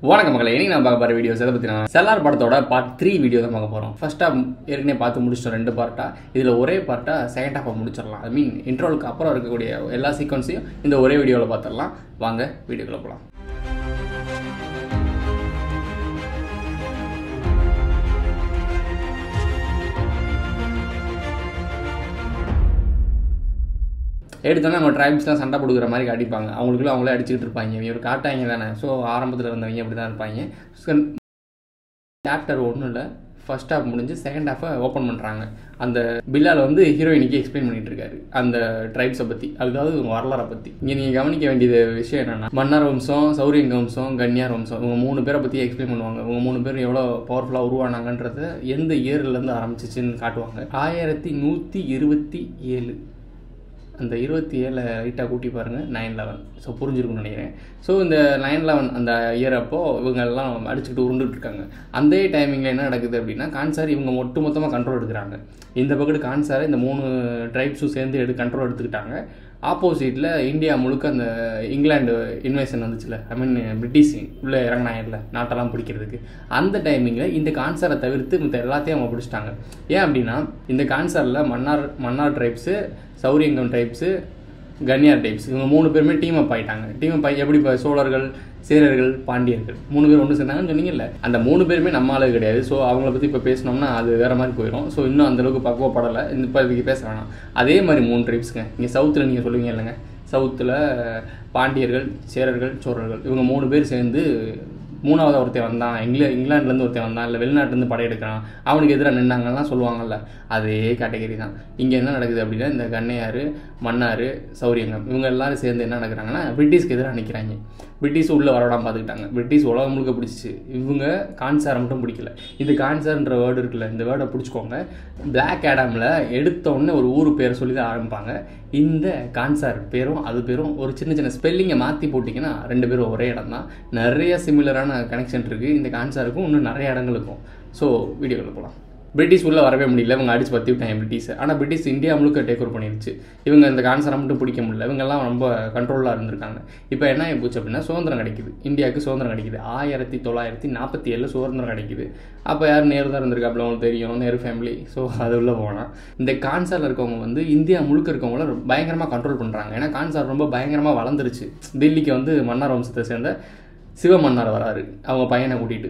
வணக்கம் மக்களை இன்னைக்கு நான் பார்க்க போகிற வீடியோஸ் எதை பற்றினா செல்லார் படத்தோட பார்ட் த்ரீ வீடியோ தான் பார்க்க போகிறோம் ஃபர்ஸ்ட் ஹாஃப் ஏற்கனவே பார்த்து முடிச்சிட்டோம் ரெண்டு பார்ட்டாக இதில் ஒரே பார்ட்டாக செகண்ட் ஹாஃபை முடிச்சிடலாம் ஐ மீன் இன்ட்ரோலுக்கு அப்புறம் இருக்கக்கூடிய எல்லா சீக்வன்ஸையும் இந்த ஒரே வீடியோவில் பார்த்துடலாம் வாங்க வீடியோக்குள்ள போகலாம் எடுத்தோன்னே நம்ம ட்ரைப்ஸ்லாம் சண்டை கொடுக்குற மாதிரி காட்டிப்பாங்க அவங்களுக்குள்ள அவங்களே அடிச்சுக்கிட்டு இருப்பாங்க இவர் காட்டாங்க தானே ஸோ ஆரம்பத்தில் இருந்தவங்க அப்படி தான் இருப்பாங்க சாப்டர் ஒன்றும் இல்லை ஃபர்ஸ்ட் ஹாஃப் முடிஞ்சு செகண்ட் ஹாஃபை ஓப்பன் பண்ணுறாங்க அந்த பில்லால் வந்து ஹீரோயினிக்கு எக்ஸ்பிளைன் பண்ணிட்டு இருக்காரு அந்த ட்ரைப்ஸை பற்றி அதாவது இவங்க வரலாறை பற்றி இங்கே நீங்கள் கவனிக்க வேண்டியது விஷயம் என்னென்னா மன்னர் வம்சம் சௌரியங்க வம்சம் கன்னியார் வம்சம் இவங்க மூணு பேரை பற்றி எக்ஸ்பிளைன் பண்ணுவாங்க இவங்க மூணு பேர் எவ்வளோ பவர்ஃபுல்லாக உருவானாங்கன்றத எந்த இயர்லேருந்து ஆரம்பிச்சிச்சுன்னு காட்டுவாங்க ஆயிரத்தி நூற்றி இருபத்தி ஏழு அந்த இருபத்தி ஏழை லைட்டாக கூட்டி பாருங்கள் நைன் லெவன் ஸோ புரிஞ்சிருக்கும்னு நினைக்கிறேன் ஸோ இந்த நைன் லெவன் அந்த இயர் அப்போ இவங்க எல்லாம் அடிச்சுக்கிட்டு உருண்டுட்டு இருக்காங்க அந்த டைமிங்கில் என்ன நடக்குது அப்படின்னா கான்சார் இவங்க ஒட்டு மொத்தமாக கண்ட்ரோல் எடுக்கிறாங்க இந்த பக்கத்து கான்சாரை இந்த மூணு ட்ரைப்ஸும் சேர்ந்து எடு கண்ட்ரோல் எடுத்துக்கிட்டாங்க ஆப்போசிட்டில் இந்தியா முழுக்க அந்த இங்கிலாந்து இன்வேஷன் வந்துச்சுல ஐ மீன் பிரிட்டிஷ் உள்ளே இறங்கினாங்கல்ல நாட்டெல்லாம் பிடிக்கிறதுக்கு அந்த டைமிங்கில் இந்த கான்சாரை தவிர்த்து மற்ற எல்லாத்தையும் அவங்க பிடிச்சிட்டாங்க ஏன் அப்படின்னா இந்த கான்சாரில் மன்னார் மன்னார் ட்ரைப்ஸு சௌரியங்கம் டைப்ஸு கன்னியார் டைப்ஸ் இவங்க மூணு பேருமே டீம் அப் ஆயிட்டாங்க டீம் அப் ஆகி எப்படி இப்போ சோழர்கள் சேரர்கள் பாண்டியர்கள் மூணு பேர் ஒன்று சேர்ந்தாங்கன்னு சொன்னீங்கல்ல அந்த மூணு பேருமே நம்ம ஆளு கிடையாது ஸோ அவங்கள பற்றி இப்போ பேசினோம்னா அது வேற மாதிரி போயிடும் ஸோ இன்னும் அந்தளவுக்கு பக்குவப்படலை இந்த இப்போ இதுக்கு பேச வேணாம் அதே மாதிரி மூணு ட்ரைப்ஸுங்க இங்கே சவுத்தில் நீங்கள் சொல்லுவீங்க இல்லைங்க சவுத்தில் பாண்டியர்கள் சேரர்கள் சோழர்கள் இவங்க மூணு பேர் சேர்ந்து மூணாவது ஒருத்தன் வந்தான் இங்கிலா இங்கிலாந்துலேருந்து ஒருத்தன் வந்தான் இல்லை வெளிநாட்டிலேருந்து படையெடுக்கிறான் அவனுக்கு எதிராக நின்னாங்கலாம் சொல்லுவாங்கல்ல அதே கேட்டகரி தான் இங்கே என்ன நடக்குது அப்படின்னா இந்த கண்ணையார் மன்னார் சௌரியங்கம் இவங்க எல்லாரும் சேர்ந்து என்ன நடக்கிறாங்கன்னா பிரிட்டிஷ்க்கு எதிராக நிற்கிறாங்க பிரிட்டிஷ் உள்ளே வரடாம பார்த்துக்கிட்டாங்க பிரிட்டிஷ் உலகம் முழுக்க பிடிச்சிச்சு இவங்க கான்சாரை மட்டும் பிடிக்கல இந்த கான்சார்ன்ற வேர்டு இருக்குல்ல இந்த வேர்டை பிடிச்சிக்கோங்க பிளாக் ஆடாமில் எடுத்த உடனே ஒரு ஊர் பேரை சொல்லி தான் ஆரம்பிப்பாங்க இந்த கான்சார் பேரும் அது பேரும் ஒரு சின்ன சின்ன ஸ்பெல்லிங்கை மாற்றி போட்டிங்கன்னா ரெண்டு பேரும் ஒரே இடம் தான் நிறைய சிமிலரான கனெக்ஷன் இருக்குது இந்த கான்சாருக்கும் இன்னும் நிறைய இடங்களுக்கும் ஸோ வீடியோவில் போகலாம் பிரிட்டிஷ் உள்ளே வரவே முடியல இவங்க அடிச்சு பற்றி விட்டாங்க பிரிட்டிஷை ஆனால் பிரிட்டிஷ் இந்தியா முழுக்க டேக் ஓவர் பண்ணிருச்சு இவங்க இந்த கான்சரை மட்டும் பிடிக்க முடியல இவங்கெல்லாம் ரொம்ப கண்ட்ரோலாக இருந்திருக்காங்க இப்போ என்ன ஆகி போச்சு அப்படின்னா சுதந்திரம் கிடைக்குது இந்தியாவுக்கு சுதந்திரம் கிடைக்குது ஆயிரத்தி தொள்ளாயிரத்தி நாற்பத்தி ஏழில் சுதந்திரம் கிடைக்குது அப்போ யார் நேரு தான் இருந்திருக்காப்புல அவங்களுக்கு தெரியும் நேரு ஃபேமிலி ஸோ அது உள்ளே போனால் இந்த கான்சாரில் இருக்கவங்க வந்து இந்தியா முழுக்க இருக்கவங்கள பயங்கரமாக கண்ட்ரோல் பண்ணுறாங்க ஏன்னா கான்சார் ரொம்ப பயங்கரமாக வளர்ந்துருச்சு தில்லிக்கு வந்து மன்னார் வம்சத்தை சேர்ந்த சிவ மன்னார் வராரு அவங்க பையனை கூட்டிகிட்டு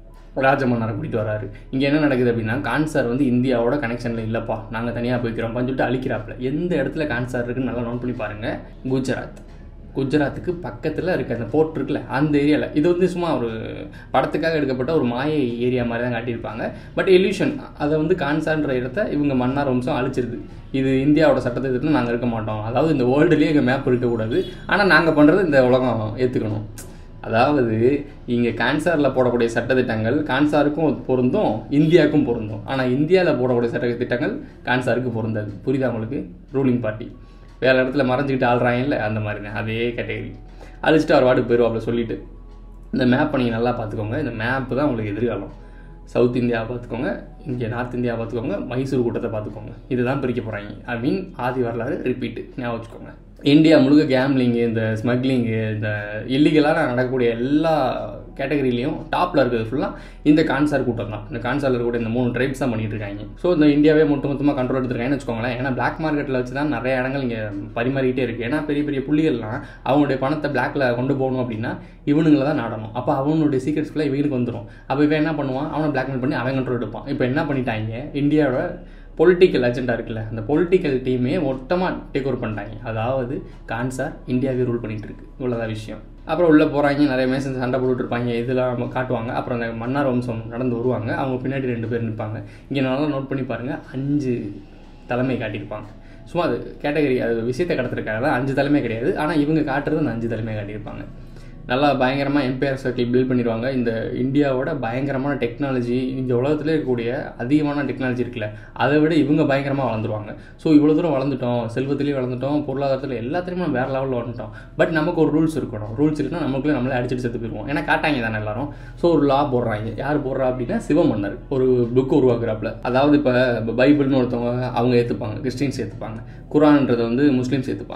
ராஜ மன்னரை கூட்டிகிட்டு வராரு இங்கே என்ன நடக்குது அப்படின்னா கான்சார் வந்து இந்தியாவோட கனெக்ஷனில் இல்லைப்பா நாங்கள் தனியாக போய்க்கிறோம்ப்பான்னு சொல்லிட்டு அழிக்கிறாப்புல எந்த இடத்துல கான்சார் இருக்குன்னு நல்லா நோட் பண்ணி பாருங்கள் குஜராத் குஜராத்துக்கு பக்கத்தில் இருக்க அந்த போர்ட் இருக்குல்ல அந்த ஏரியாவில் இது வந்து சும்மா ஒரு படத்துக்காக எடுக்கப்பட்ட ஒரு மாய ஏரியா மாதிரி தான் காட்டியிருப்பாங்க பட் எல்யூஷன் அதை வந்து கான்சார்ன்ற இடத்த இவங்க மன்னார் வம்சம் அழிச்சிருது இது இந்தியாவோட சட்டத்திட்டத்தில் நாங்கள் இருக்க மாட்டோம் அதாவது இந்த வேர்ல்டுலேயே எங்கள் மேப் இருக்கக்கூடாது ஆனால் நாங்கள் பண்ணுறது இந்த உலகம் ஏற்றுக்கணும் அதாவது இங்கே கான்சாரில் போடக்கூடிய சட்டத்திட்டங்கள் கான்சாருக்கும் பொருந்தும் இந்தியாவுக்கும் பொருந்தும் ஆனால் இந்தியாவில் போடக்கூடிய சட்ட திட்டங்கள் கான்சாருக்கு பொருந்தாது புரியுதா உங்களுக்கு ரூலிங் பார்ட்டி வேறு இடத்துல மறைஞ்சிக்கிட்டு ஆள்றாங்கல்ல அந்த மாதிரி தான் அதே கேட்டகரி அழிச்சிட்டு அவர் வாட்டுக்கு போயிடுவாப்புல சொல்லிட்டு இந்த மேப்பை நீங்கள் நல்லா பார்த்துக்கோங்க இந்த மேப்பு தான் உங்களுக்கு எதிர்காலம் சவுத் இந்தியா பார்த்துக்கோங்க இங்கே நார்த் இந்தியா பார்த்துக்கோங்க மைசூர் கூட்டத்தை பார்த்துக்கோங்க இதுதான் பிரிக்க போகிறாங்க ஐ மீன் ஆதி வரலாறு ரிப்பீட்டு ஞாபகம் வச்சுக்கோங்க இந்தியா முழுக்க கேம்லிங்கு இந்த ஸ்மக்லிங்கு இந்த இல்லீகலாக நடக்கக்கூடிய எல்லா கேட்டகரியிலையும் டாப்பில் இருக்கிறது ஃபுல்லாக இந்த கான்சார் கூட்டம் தான் இந்த கான்சாரில் இருக்கக்கூடிய இந்த மூணு ட்ரைப்ஸ் தான் பண்ணிட்டு இருக்காங்க ஸோ இந்த இந்தியாவே மொத்த மொத்தமாக கண்ட்ரோல் எடுத்துருக்காங்கன்னு வச்சுக்கோங்களேன் ஏன்னா பிளாக் மார்க்கெட்டில் வச்சு தான் நிறைய இடங்கள் இங்கே பரிமாறிக்கிட்டே இருக்குது ஏன்னா பெரிய பெரிய புள்ளிகள்லாம் அவங்களுடைய பணத்தை பிளாக்ல கொண்டு போகணும் அப்படின்னா இவனுங்களை தான் நாடணும் அப்போ அவனுடைய சீக்ரெட்ஸ்க்குள்ள இவனுக்கு வந்துடும் அப்போ இவன் என்ன பண்ணுவான் அவனை பிளாக்மெயில் பண்ணி அவன் கண்ட்ரோல் எடுப்பான் இப்போ என்ன பண்ணிட்டாங்க இந்தியாவோட பொலிட்டிக்கல் அஜெண்டா இருக்குல்ல அந்த பொலிட்டிக்கல் டீமே மொத்தமாக டேக் ஓவர் பண்ணிட்டாங்க அதாவது கான்சார் இந்தியாவே ரூல் பண்ணிட்டு இருக்கு இவ்வளோதான் விஷயம் அப்புறம் உள்ளே போகிறாங்க நிறைய மேசன் சண்டை போட்டுட்டு இருப்பாங்க இதெல்லாம் காட்டுவாங்க அப்புறம் அந்த மன்னார் வம்சம் நடந்து வருவாங்க அவங்க பின்னாடி ரெண்டு பேர் நிற்பாங்க இங்கே நல்லா நோட் பண்ணி பாருங்கள் அஞ்சு தலைமை காட்டியிருப்பாங்க சும்மா அது கேட்டகரி அது விஷயத்தை கடத்திருக்காங்க அஞ்சு தலைமை கிடையாது ஆனால் இவங்க காட்டுறது அந்த அஞ்சு தலைமை காட்டியிருப்பாங்க நல்லா பயங்கரமாக எம்பையர் சர்க்கிள் பில்ட் பண்ணிடுவாங்க இந்த இந்தியாவோட பயங்கரமான டெக்னாலஜி இந்த உலகத்தில் இருக்கக்கூடிய அதிகமான டெக்னாலஜி இருக்குல்ல அதை விட இவங்க பயங்கரமாக வளர்ந்துருவாங்க ஸோ இவ்வளோ தூரம் வளர்ந்துட்டோம் செல்வத்திலையும் வளர்ந்துட்டோம் பொருளாதாரத்தில் எல்லாத்துலேயுமே நம்ம வேறு லெவலில் வந்துட்டோம் பட் நமக்கு ஒரு ரூல்ஸ் இருக்கணும் ரூல்ஸ் இருக்குன்னா நமக்குள்ளே நம்மளே அடிச்சுட்டு செத்து போயிடுவோம் ஏன்னா காட்டாங்க தானே எல்லாரும் ஸோ ஒரு லா போடுறாங்க யார் போடுறா அப்படின்னா சிவமன்னர் ஒரு புக் உருவாக்குறாப்புல அதாவது இப்போ பைபிள்னு ஒருத்தவங்க அவங்க ஏற்றுப்பாங்க கிறிஸ்டின்ஸ் ஏற்றுப்பாங்க குரான்ன்றதை வந்து முஸ்லீம்ஸ் ஏற்றுப்பாங்க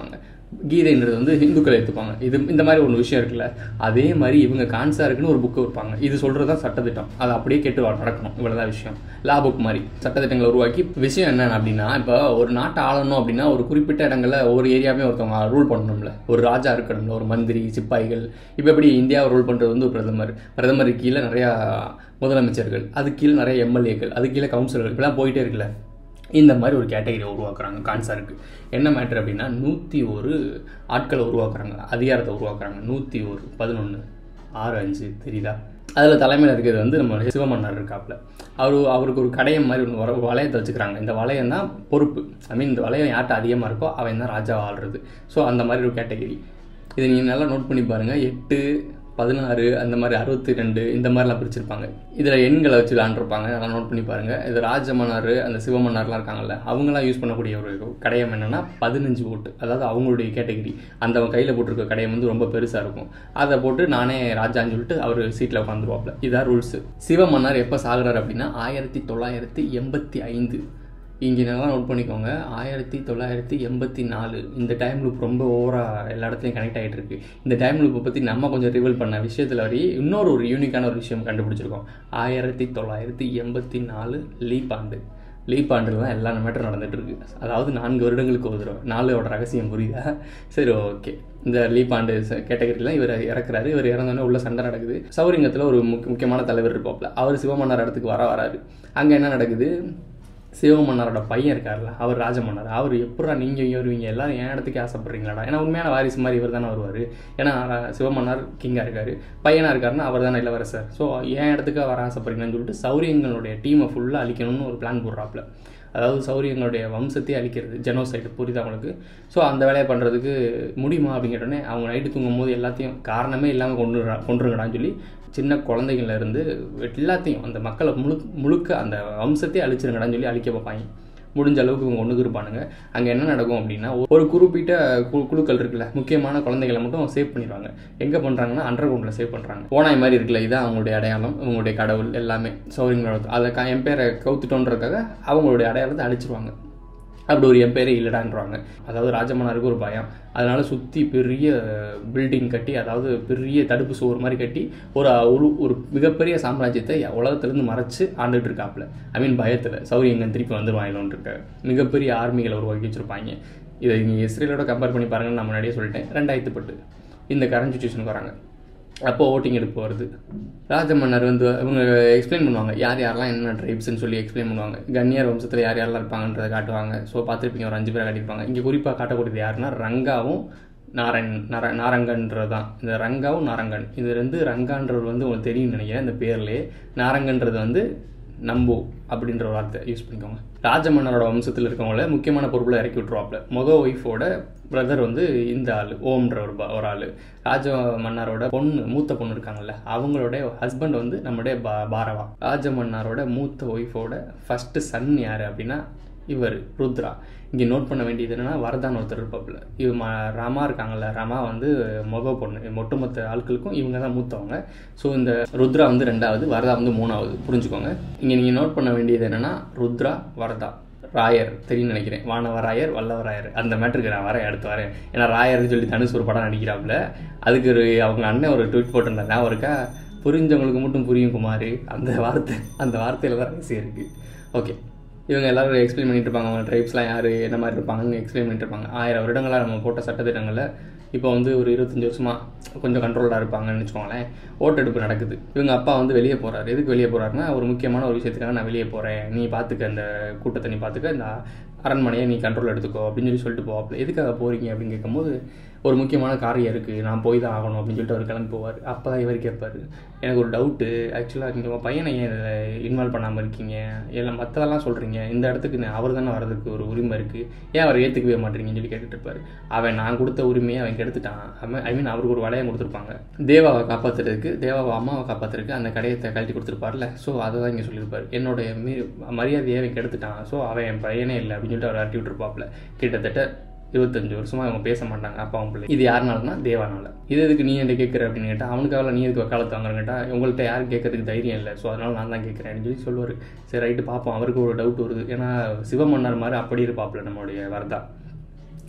கீதைன்றது வந்து ஹிந்துக்கள் எடுத்துப்பாங்க இது இந்த மாதிரி ஒரு விஷயம் இருக்குல்ல அதே மாதிரி இவங்க கான்சாருக்குன்னு ஒரு புக்கு வைப்பாங்க இது சொல்கிறது தான் சட்டத்திட்டம் அது அப்படியே கேட்டு வ- நடக்கணும் இவ்வளோதான் விஷயம் லா புக் மாதிரி சட்டத்திட்டங்களை உருவாக்கி விஷயம் என்ன அப்படின்னா இப்போ ஒரு நாட்டை ஆளணும் அப்படின்னா ஒரு குறிப்பிட்ட இடங்கள்ல ஒரு ஏரியாவே ஒருத்தவங்க ரூல் பண்ணணும்ல ஒரு ராஜா இருக்கணும்ல ஒரு மந்திரி சிப்பாய்கள் இப்போ எப்படி இந்தியாவை ரூல் பண்ணுறது வந்து ஒரு பிரதமர் பிரதமருக்கு கீழே நிறையா முதலமைச்சர்கள் அது கீழே நிறைய எம்எல்ஏக்கள் அது கீழே கவுன்சிலர்கள் இப்படிலாம் போயிட்டே இருக்குல்ல இந்த மாதிரி ஒரு கேட்டகரி உருவாக்குறாங்க கான்சாருக்கு என்ன மேட்ரு அப்படின்னா நூற்றி ஒரு ஆட்களை உருவாக்குறாங்க அதிகாரத்தை உருவாக்குறாங்க நூற்றி ஒரு பதினொன்று ஆறு அஞ்சு தெரியுதா அதில் தலைமையில் இருக்கிறது வந்து நம்ம சிவமன்னர் இருக்காப்புல அவர் அவருக்கு ஒரு கடையம் மாதிரி ஒன்று வர வளையத்தை வச்சுக்கிறாங்க இந்த வளையம் தான் பொறுப்பு ஐ மீன் இந்த வளையம் யார்கிட்ட அதிகமாக இருக்கோ அவன் தான் ராஜா ஆள்றது ஸோ அந்த மாதிரி ஒரு கேட்டகரி இதை நீங்கள் நல்லா நோட் பண்ணி பாருங்கள் எட்டு பதினாறு அந்த மாதிரி அறுபத்தி ரெண்டு இந்த மாதிரிலாம் பிரிச்சிருப்பாங்க இதில் எண்களை வச்சு விளாண்டுருப்பாங்க அதெல்லாம் நோட் பண்ணி பாருங்கள் இது ராஜமன்னார் அந்த சிவமன்னார்லாம் இருக்காங்கல்ல அவங்களாம் யூஸ் பண்ணக்கூடிய ஒரு கடையம் என்னென்னா பதினஞ்சு ஓட்டு அதாவது அவங்களுடைய கேட்டகரி அந்த கையில் போட்டிருக்க கடையம் வந்து ரொம்ப பெருசாக இருக்கும் அதை போட்டு நானே ராஜான்னு சொல்லிட்டு அவர் சீட்டில் உட்காந்துருவாப்ல இதான் ரூல்ஸு சிவமன்னார் எப்போ சாகுறாரு அப்படின்னா ஆயிரத்தி தொள்ளாயிரத்தி எண்பத்தி ஐந்து இங்கே நல்லா நோட் பண்ணிக்கோங்க ஆயிரத்தி தொள்ளாயிரத்தி எண்பத்தி நாலு இந்த டைம் லூப் ரொம்ப ஓவராக எல்லா இடத்துலையும் கனெக்ட் ஆகிட்டு இருக்கு இந்த டைம் லூப்பை பற்றி நம்ம கொஞ்சம் ரிவீல் பண்ண விஷயத்தில் வரையே இன்னொரு ஒரு யூனிக்கான ஒரு விஷயம் கண்டுபிடிச்சிருக்கோம் ஆயிரத்தி தொள்ளாயிரத்தி எண்பத்தி நாலு லீப் ஆண்டு லீப் ஆண்டில் தான் எல்லா மேட்டரும் நடந்துட்டு இருக்கு அதாவது நான்கு வருடங்களுக்கு ஒரு தடவை நாலோட ரகசியம் புரியுதா சரி ஓகே இந்த லீப் ஆண்டு கேட்டகரியில் இவர் இறக்குறாரு இவர் இறந்தோடனே உள்ள சண்டை நடக்குது சௌரிங்கத்தில் ஒரு முக்கிய முக்கியமான தலைவர் இருப்பாப்ல அவர் சிவமன்னார் இடத்துக்கு வர வராரு அங்கே என்ன நடக்குது சிவமன்னரோட பையன் இருக்கார்ல அவர் ராஜமன்னர் அவர் எப்படா நீங்கள் இங்கே வருவீங்க எல்லாரும் என் இடத்துக்கு ஆசைப்படுறீங்களாடா ஏன்னா உண்மையான வாரிசு மாதிரி இவர் தானே வருவார் ஏன்னா ரா- சிவமன்னர் கிங்காக இருக்கார் பையனாக இருக்காருன்னா அவர் தானே இளவரசர் ஸோ என் இடத்துக்கு வர ஆசைப்படுறீங்கன்னு சொல்லிட்டு சௌரியங்களுடைய டீமை ஃபுல்லாக அழிக்கணும்னு ஒரு பிளான் போடுறாப்புல அதாவது சௌரியங்களுடைய வம்சத்தையே அழிக்கிறது ஜெனோசைடு புரியுதா அவங்களுக்கு ஸோ அந்த வேலையை பண்ணுறதுக்கு முடியுமா அப்படின்னு கேட்டோடனே அவங்க நைட்டு தூங்கும் போது எல்லாத்தையும் காரணமே இல்லாமல் கொண்டு கொண்டுருங்கடான்னு சொல்லி சின்ன குழந்தைங்கள்ல இருந்து எல்லாத்தையும் அந்த மக்களை முழு முழுக்க அந்த வம்சத்தையே அழிச்சிருங்கடான்னு சொல்லி அழிக்க பார்ப்பாங்க முடிஞ்ச அளவுக்கு இவங்க ஒன்று இருப்பானுங்க அங்கே என்ன நடக்கும் அப்படின்னா ஒரு குறிப்பிட்ட கு- குழுக்கள் இருக்குல்ல முக்கியமான குழந்தைகளை மட்டும் சேவ் பண்ணிடுவாங்க எங்கே பண்ணுறாங்கன்னா அண்டர் கிரவுண்டில் சேவ் பண்ணுறாங்க ஓனாய் மாதிரி இருக்குல்ல இதான் அவங்களுடைய அடையாளம் அவங்களுடைய கடவுள் எல்லாமே சௌரியங்களோட அதை க என் பேரை கவுத்துட்டோன்றதுக்காக அவங்களுடைய அடையாளத்தை அழிச்சிருவாங்க அப்படி ஒரு எம்பேரே இல்லைடான்றாங்க அதாவது ராஜமன்னாருக்கு ஒரு பயம் அதனால சுற்றி பெரிய பில்டிங் கட்டி அதாவது பெரிய தடுப்பு சுவர் மாதிரி கட்டி ஒரு ஒரு ஒரு மிகப்பெரிய சாம்ராஜ்யத்தை உலகத்துலேருந்து மறைச்சு ஆண்டுட்டு இருக்காப்புல ஐ மீன் பயத்தில் சௌரியங்கன் திருப்பி வந்துருவாங்களோன்னு இருக்க மிகப்பெரிய ஆர்மிகளை உருவாக்கி வச்சிருப்பாங்க இதை நீங்கள் இஸ்ரேலோட கம்பேர் பண்ணி பாருங்கன்னு நான் முன்னாடியே சொல்லிட்டேன் ரெண்டாயிரத்து பட்டு இந்த கரண்ட் சுச்சுவேஷனுக்கு வராங்க அப்போ ஓட்டிங் எடுப்பு வருது ராஜமன்னர் வந்து இவங்க எக்ஸ்பிளைன் பண்ணுவாங்க யார் யாரெல்லாம் என்ன ட்ரைப்ஸ்னு சொல்லி எக்ஸ்பிளைன் பண்ணுவாங்க கன்னியார் வம்சத்தில் யார் யாரெல்லாம் இருப்பாங்கன்றதை காட்டுவாங்க ஸோ பார்த்துருப்பீங்க ஒரு அஞ்சு பேரை காட்டியிருப்பாங்க இங்கே குறிப்பாக காட்டக்கூடியது யாருன்னா ரங்காவும் நாராயண் நார நாரங்கன்றது தான் இந்த ரங்காவும் நாரங்கன் இது ரெண்டு ரங்கான்றது வந்து உங்களுக்கு தெரியும்னு நினைக்கிறேன் இந்த பேர்லேயே நாரங்கன்றது வந்து நம்போ அப்படின்ற ஒரு வார்த்தை யூஸ் பண்ணிக்கோங்க ராஜமன்னரோட வம்சத்தில் இருக்கவங்கள முக்கியமான பொறுப்பில் இறக்கி விட்ருவாப்புல முத ஒய்ஃபோட பிரதர் வந்து இந்த ஆள் ஓம்ன்ற ஒரு ப- ஒரு ஆள் ராஜ மன்னரோட பொண்ணு மூத்த பொண்ணு இருக்காங்கல்ல அவங்களோட ஹஸ்பண்ட் வந்து நம்முடைய பா பாரவா ராஜ மன்னாரோட மூத்த ஒய்ஃபோட ஃபஸ்ட்டு சன் யார் அப்படின்னா இவர் ருத்ரா இங்கே நோட் பண்ண வேண்டியது என்னன்னா வரதான் ஒருத்தர் இருப்பாப்புல இவ ம ரமா இருக்காங்கல்ல ரமா வந்து முக பொண்ணு ஒட்டுமொத்த ஆட்களுக்கும் இவங்க தான் மூத்தவங்க ஸோ இந்த ருத்ரா வந்து ரெண்டாவது வரதா வந்து மூணாவது புரிஞ்சுக்கோங்க இங்கே நீங்கள் நோட் பண்ண வேண்டியது என்னன்னா ருத்ரா வரதா ராயர் தெரியும்னு நினைக்கிறேன் வானவராயர் வல்லவராயர் அந்த மேட்ருக்கு நான் வரேன் அடுத்து வரேன் ஏன்னா ராயர்னு சொல்லி தனுஷ் ஒரு படம் நடிக்கிறாப்புல அதுக்கு ஒரு அவங்க அண்ணன் ஒரு ட்வீட் போட்டிருந்தாங்க ஞாபகம் இருக்கா புரிஞ்சவங்களுக்கு மட்டும் புரியும் குமார் அந்த வார்த்தை அந்த வார்த்தையில் தான் ரகசியம் இருக்குது ஓகே இவங்க எல்லாரும் எக்ஸ்பிளைன் பண்ணிட்டு இருப்பாங்க அவங்க ட்ரைப்ஸ்லாம் யார் என்ன மாதிரி இருப்பாங்கன்னு எக்ஸ்பிளைன் பண்ணிட்டு இருப்பாங்க ஆயிரம் வருடங்களாக நம்ம போட்ட சட்டத்திட்டங்களில் இப்போ வந்து ஒரு இருபத்தஞ்சி வருஷமாக கொஞ்சம் கண்ட்ரோல்டாக இருப்பாங்கன்னு வச்சுக்கோங்களேன் ஓட்டெடுப்பு நடக்குது இவங்க அப்பா வந்து வெளியே போகிறாரு எதுக்கு வெளியே போகிறாருன்னா ஒரு முக்கியமான ஒரு விஷயத்துக்காக நான் வெளியே போகிறேன் நீ பார்த்துக்க இந்த கூட்டத்தை நீ பார்த்துக்க இந்த அரண்மனையை நீ கண்ட்ரோல் எடுத்துக்கோ அப்படின்னு சொல்லி சொல்லிட்டு போவாப்புல எதுக்காக போகிறீங்க அப்படின்னு கேட்கும்போது ஒரு முக்கியமான காரியம் இருக்குது நான் போய் தான் ஆகணும் அப்படின்னு சொல்லிட்டு அவர் கிளம்பி போவார் அப்போ தான் இவர் கேட்பார் எனக்கு ஒரு டவுட்டு ஆக்சுவலாக நீங்கள் உங்கள் பையனை ஏன் இதில் இன்வால்வ் பண்ணாமல் இருக்கீங்க எல்லாம் மற்றதெல்லாம் சொல்கிறீங்க இந்த இடத்துக்கு அவர் தானே வரதுக்கு ஒரு உரிமை இருக்குது ஏன் அவர் ஏற்றுக்கவே மாட்டீங்கன்னு சொல்லி கேட்டுட்டு இருப்பார் அவன் நான் கொடுத்த உரிமையை அவன் கெடுத்துட்டான் அவன் ஐ மீன் அவருக்கு ஒரு வளையம் கொடுத்துருப்பாங்க தேவாவை காப்பாற்றுறதுக்கு தேவாவை அம்மாவை காப்பாற்றுறதுக்கு அந்த கடையத்தை கழட்டி கொடுத்துருப்பார்ல ஸோ அதை தான் இங்கே சொல்லியிருப்பார் என்னுடைய மீ மரியாதையை அவன் கெடுத்துட்டான் ஸோ அவன் என் பையனே இல்லை அப்படின்னு சொல்லிட்டு அவர் அரட்டி விட்டுருப்பாப்புல கிட்டத்தட்ட இருபத்தஞ்சு வருஷமா அவங்க பேச மாட்டாங்க அப்பாவும் பிள்ளை இது யாருனாலனா தேவானால இது எதுக்கு நீ என்ன கேட்குற அப்படின்னு கேட்டால் அவனுக்காக நீ எதுக்கு வக்காலத்து வாங்குறேன்னு கேட்டால் உங்கள்கிட்ட யாரும் கேட்கறதுக்கு தைரியம் இல்லை ஸோ அதனால நான் தான் கேட்குறேன் அப்படின்னு சொல்லி சொல்லுவார் சரி ரைட்டு பார்ப்போம் அவருக்கு ஒரு டவுட் வருது ஏன்னா சிவமன்னர் மாதிரி அப்படி இருப்பாப்புல நம்மளுடைய வரதா